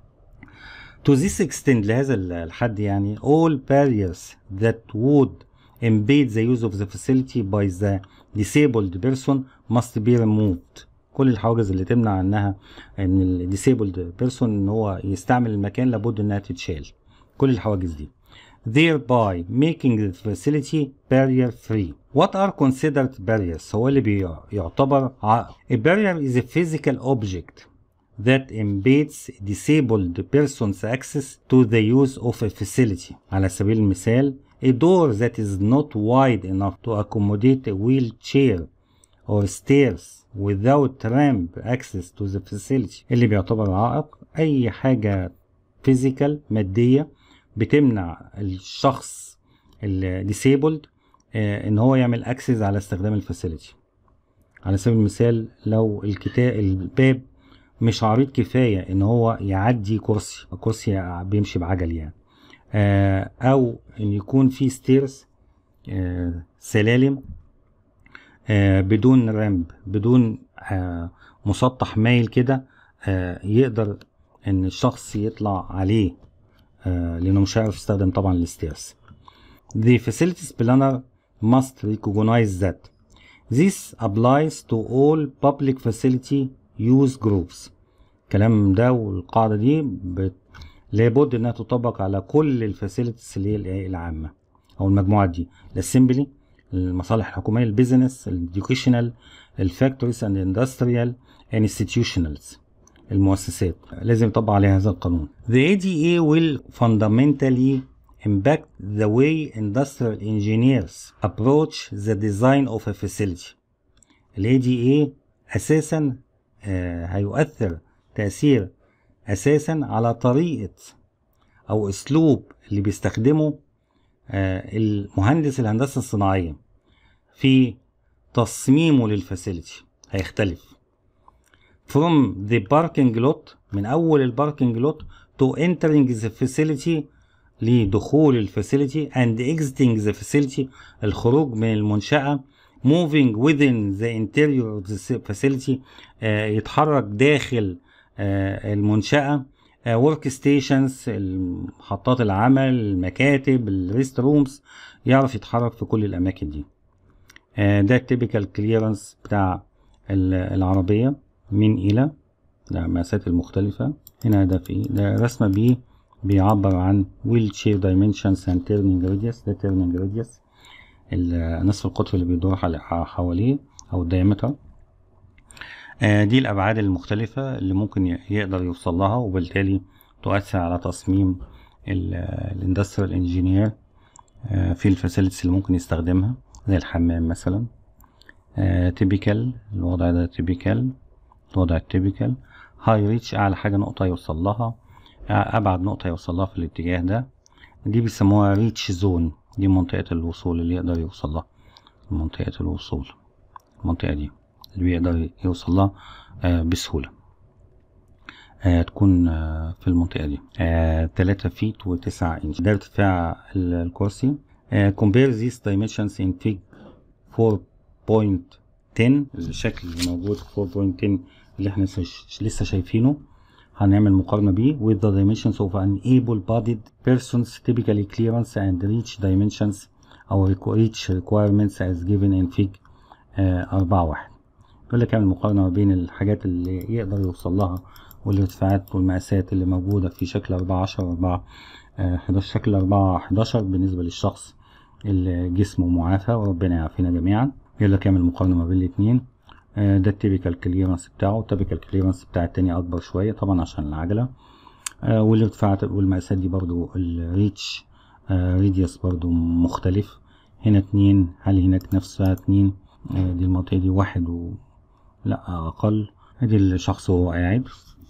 To this extent لهذا الحد يعني all barriers that would impede the use of the facility by the disabled person must be removed. كل الحواجز اللي تمنع عنها ان ال disabled person ان هو يستعمل المكان لابد انها تتشال. كل الحواجز دي. thereby making the facility barrier free. What are considered barriers؟ هو اللي بيعتبر عائق. A barrier is a physical object that impedes disabled person's access to the use of a facility. على سبيل المثال a door that is not wide enough to accommodate a wheelchair or stairs without ramp access to the facility اللي بيعتبر عائق أي حاجة physical مادية بتمنع الشخص الديسيبلد ان هو يعمل اكسس على استخدام الفاسيلتي على سبيل المثال لو الكتاب الباب مش عريض كفايه ان هو يعدي كرسي كرسي بيمشي بعجل يعني آه، او ان يكون في ستيرز سلالم آه، بدون رامب بدون آه، مسطح مايل كده آه، يقدر ان الشخص يطلع عليه آه، لانه مش هيعرف يستخدم طبعا الستيرز The facilities planner must recognize that this applies to all public facility use groups الكلام ده والقاعدة دي بت... لابد انها تطبق على كل الفاسيلتيز اللي هي الإيه العامة او المجموعات دي الاسمبلي المصالح الحكومية البيزنس الاديوكيشنال الفاكتوريز اند اندستريال انستتيوشنالز المؤسسات لازم يطبق عليها هذا القانون. The ADA will fundamentally impact the way industrial engineers approach the design of a facility. ال ADA أساسا آه، هيؤثر تأثير أساسا على طريقة أو أسلوب اللي بيستخدمه آه، المهندس الهندسة الصناعية في تصميمه للفاسيلتي هيختلف from the parking lot من اول الباركنج لوت to entering the facility لدخول الفاسيلتي and exiting the facility الخروج من المنشأة moving within the interior of the facility آه، يتحرك داخل آه، المنشأة ورك ستيشنز محطات العمل المكاتب الريست رومز يعرف يتحرك في كل الأماكن دي آه، ده التيبيكال كليرنس بتاع ال- العربية من إلى ده المقاسات المختلفة هنا ده في ده رسمة بيه بيعبر عن wheel chair dimensions and turning radius ده turning radius ال- نصف القطر اللي بيدور حل- حواليه أو الدايمتر آه، دي الأبعاد المختلفة اللي ممكن ي- يقدر يوصل لها وبالتالي تؤثر على تصميم الاندستريال انجينير في الفاسيلتيز اللي ممكن يستخدمها زي الحمام مثلا تيبيكال الوضع ده تيبيكال الوضع التيبيكال هاي ريتش أعلى حاجة نقطة يوصل لها آه، أبعد نقطة يوصل لها في الاتجاه ده دي بيسموها ريتش زون دي منطقة الوصول اللي يقدر يوصل لها منطقة الوصول المنطقة دي اللي بيقدر يوصل لها آه، بسهولة آه، تكون آه، في المنطقة دي آه، تلاتة فيت وتسعة انش ده ارتفاع ال- الكرسي آه، compare these dimensions in fig 4.10 الشكل اللي موجود في 4.10 اللي احنا لسه- لسه شايفينه هنعمل مقارنة بيه with the dimensions of an able-bodied person's typically clearance and reach dimensions أو reach requirements as given in fig أربعة واحد بيقول لك اعمل مقارنة ما بين الحاجات اللي يقدر يوصل لها والارتفاعات والمقاسات اللي موجودة في شكل أربعة عشر وأربعة حداشر شكل أربعة حداشر بالنسبة للشخص اللي جسمه معافى وربنا يعافينا جميعا يقول لك اعمل مقارنة ما بين الاتنين ده التيبيكال كليرنس بتاعه التيبيكال كليرنس بتاع التاني اكبر شويه طبعا عشان العجله آه والارتفاعات والمقاسات دي برضو الريتش آه ريديوس برضو مختلف هنا اتنين هل هناك نفسها اتنين آه دي المنطقه دي واحد و لا اقل ادي الشخص وهو قاعد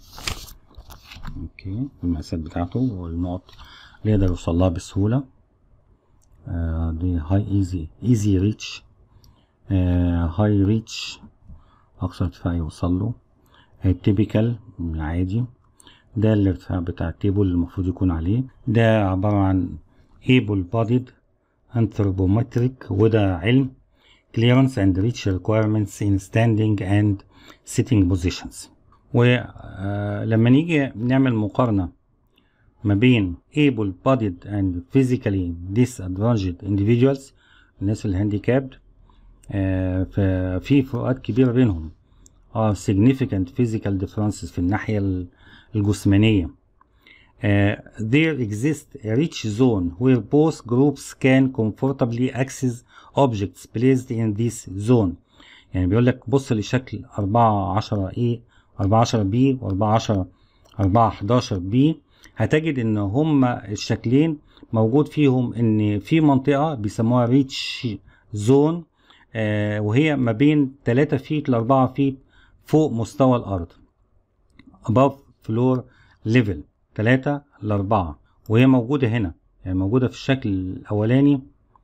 اوكي المقاسات بتاعته والنقط اللي يقدر يوصل لها بسهوله دي هاي ايزي ايزي ريتش هاي ريتش أقصى ارتفاع يوصل له التيبيكال العادي ده الارتفاع بتاع التيبل اللي المفروض يكون عليه ده عبارة عن able bodied anthropometric وده علم clearance and reach requirements in standing and sitting positions ولما نيجي نعمل مقارنة ما بين able bodied and physically disadvantaged individuals الناس الهانديكابد آه ففي فروقات كبيرة بينهم اه significant physical differences في الناحية الجسمانية uh, there exists a rich zone where both groups can comfortably access objects placed in this zone يعني بيقول لك بص لشكل 4 10 A 4 10 B و 4 10 4 11 B هتجد ان هما الشكلين موجود فيهم ان في منطقة بيسموها ريتش زون آه وهي ما بين 3 فيت ل 4 فيت فوق مستوى الارض above floor level 3 ل 4 وهي موجودة هنا يعني موجودة في الشكل الأولاني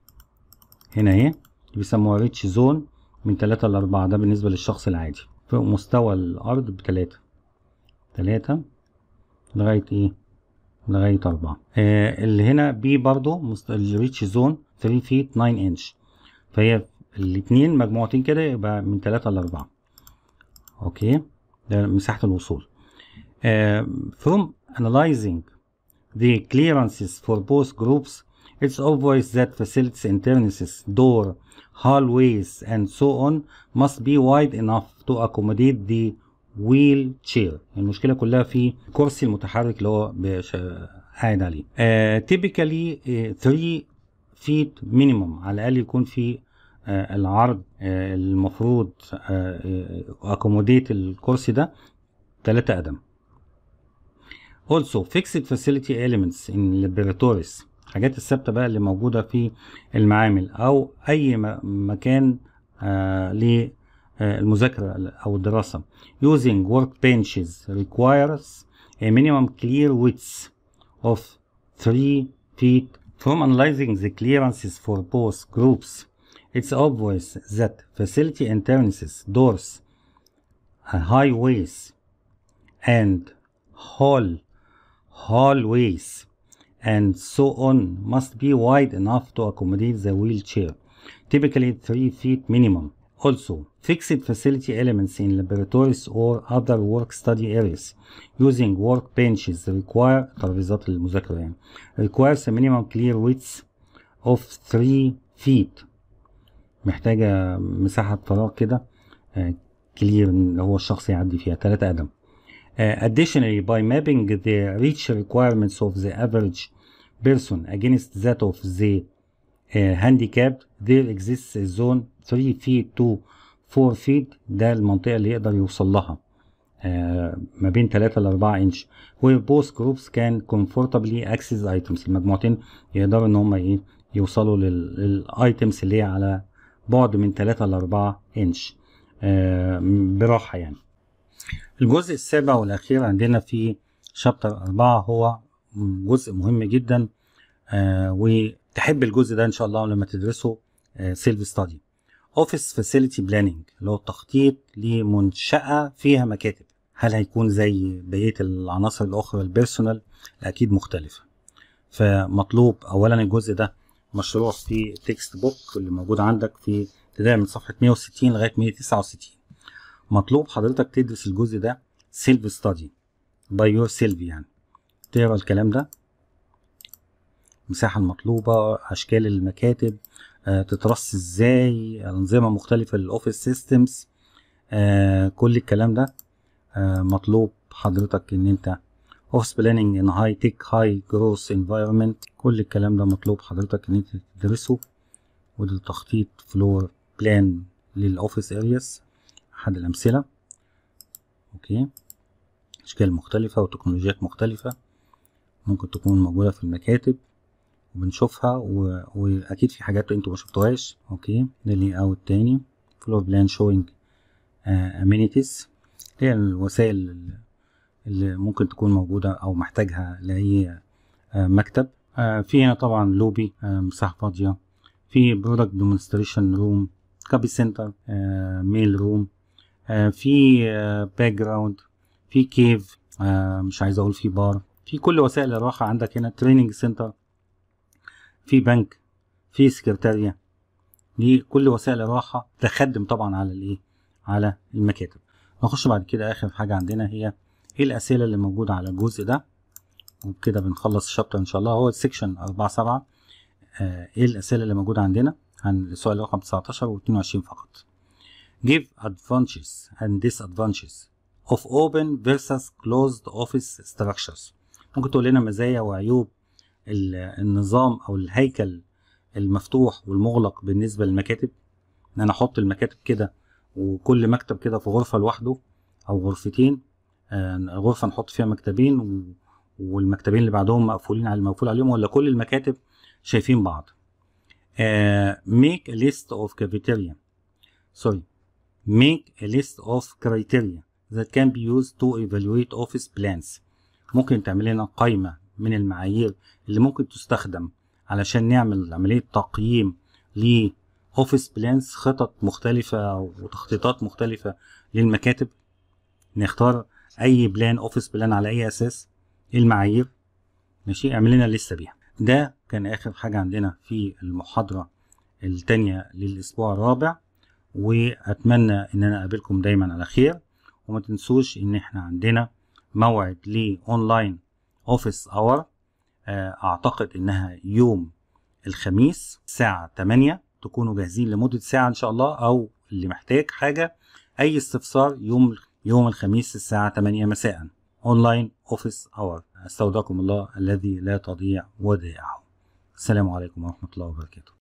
هنا اهي بيسموها ريتش زون من 3 ل 4 ده بالنسبة للشخص العادي فوق مستوى الأرض بتلاتة تلاتة لغاية ايه لغاية أربعة آه اللي هنا بي برضو الريتش زون 3 فيت 9 انش فهي الاتنين مجموعتين كده يبقى من 3 ل 4 اوكي ده مساحة الوصول uh, from analyzing the clearances for both groups it's obvious that facilities entrances door hallways and so on must be wide enough to accommodate the wheelchair المشكلة كلها في الكرسي المتحرك اللي هو قاعد عليه uh, typically 3 uh, feet minimum على الأقل يكون في آه العرض آه المفروض اكوموديت الكرسي ده 3 قدم also fixed facility elements in laboratories الحاجات الثابتة بقى اللي موجودة في المعامل أو أي مكان آه للمذاكرة أو الدراسة using workbenches requires a minimum clear width of 3 feet from analyzing the clearances for both groups it's obvious that facility entrances, doors, highways, and hall, hallways, and so on must be wide enough to accommodate the wheelchair, typically 3 feet minimum. Also, fixed facility elements in laboratories or other work-study areas using workbenches require ترابيزات المذاكرة يعني requires a minimum clear width of 3 feet محتاجة مساحة فراغ كده كلير اللي هو الشخص يعدي فيها تلاتة قدم uh, additionally by mapping the reach requirements of the average person against that of the uh, handicapped there exists a zone 3 feet to 4 feet ده المنطقة اللي يقدر يوصل لها uh, ما بين 3 ل 4 انش where both groups can comfortably access items المجموعتين يقدروا ان هم ايه يوصلوا للايتمز اللي هي على بعد من 3 ل 4 انش آه براحة يعني الجزء السابع والأخير عندنا في شابتر 4 هو جزء مهم جدا آه وتحب الجزء ده إن شاء الله لما تدرسه سيلف ستادي اوفيس فاسيلتي بلاننج اللي هو التخطيط لمنشأة فيها مكاتب هل هيكون زي بقية العناصر الأخرى البيرسونال أكيد مختلفة فمطلوب أولا الجزء ده مشروع في تكست بوك اللي موجود عندك في ابتداء من صفحة 160 لغاية 169 مطلوب حضرتك تدرس الجزء ده سيلف ستادي باي يور سيلف يعني تقرا الكلام ده المساحة المطلوبة أشكال المكاتب آه، تترص ازاي أنظمة مختلفة للأوفيس سيستمز آه، كل الكلام ده آه، مطلوب حضرتك إن أنت اوفيس بلاننج ان هاي تك هاي جروث انفايرمنت كل الكلام ده مطلوب حضرتك ان انت تدرسه وده تخطيط فلور بلان للاوفيس ارياس احد الامثله اوكي اشكال مختلفه وتكنولوجيات مختلفه ممكن تكون موجوده في المكاتب وبنشوفها و... واكيد في حاجات انتوا ما شفتوهاش اوكي ده لي اوت تاني فلور بلان شوينج امينيتيز هي الوسائل اللي ممكن تكون موجودة أو محتاجها لأي آه، مكتب آه، في هنا طبعا لوبي آه، مساحة فاضية في برودكت ديمونستريشن روم كابي سنتر ميل روم في باك جراوند في كيف مش عايز أقول في بار في كل وسائل الراحة عندك هنا تريننج سنتر في بنك في سكرتارية دي كل وسائل الراحة تخدم طبعا على الايه على المكاتب نخش بعد كده اخر حاجة عندنا هي ايه الاسئله اللي موجوده على الجزء ده وبكده بنخلص الشابتر ان شاء الله هو السكشن 4 7 آه ايه الاسئله اللي موجوده عندنا عن السؤال رقم 19 و 22 فقط give advantages and disadvantages of open versus closed office structures ممكن تقول لنا مزايا وعيوب النظام او الهيكل المفتوح والمغلق بالنسبه للمكاتب ان انا احط المكاتب كده وكل مكتب كده في غرفه لوحده او غرفتين غرفه نحط فيها مكتبين و... والمكتبين اللي بعدهم مقفولين على المقفول عليهم ولا كل المكاتب شايفين بعض uh, make a list of criteria sorry make a list of criteria that can be used to evaluate office plans ممكن تعمل لنا قائمة من المعايير اللي ممكن تستخدم علشان نعمل عملية تقييم ل office plans خطط مختلفة وتخطيطات مختلفة للمكاتب نختار اي بلان اوفيس بلان على اي اساس ايه المعايير ماشي اعمل لنا لسه بيها ده كان اخر حاجه عندنا في المحاضره التانية للاسبوع الرابع واتمنى ان انا اقابلكم دايما على خير وما تنسوش ان احنا عندنا موعد لاونلاين اوفيس اور اعتقد انها يوم الخميس الساعة 8 تكونوا جاهزين لمدة ساعة ان شاء الله او اللي محتاج حاجة اي استفسار يوم يوم الخميس الساعة 8 مساء أونلاين أوفيس أور أستودعكم الله الذي لا تضيع ودائعه السلام عليكم ورحمة الله وبركاته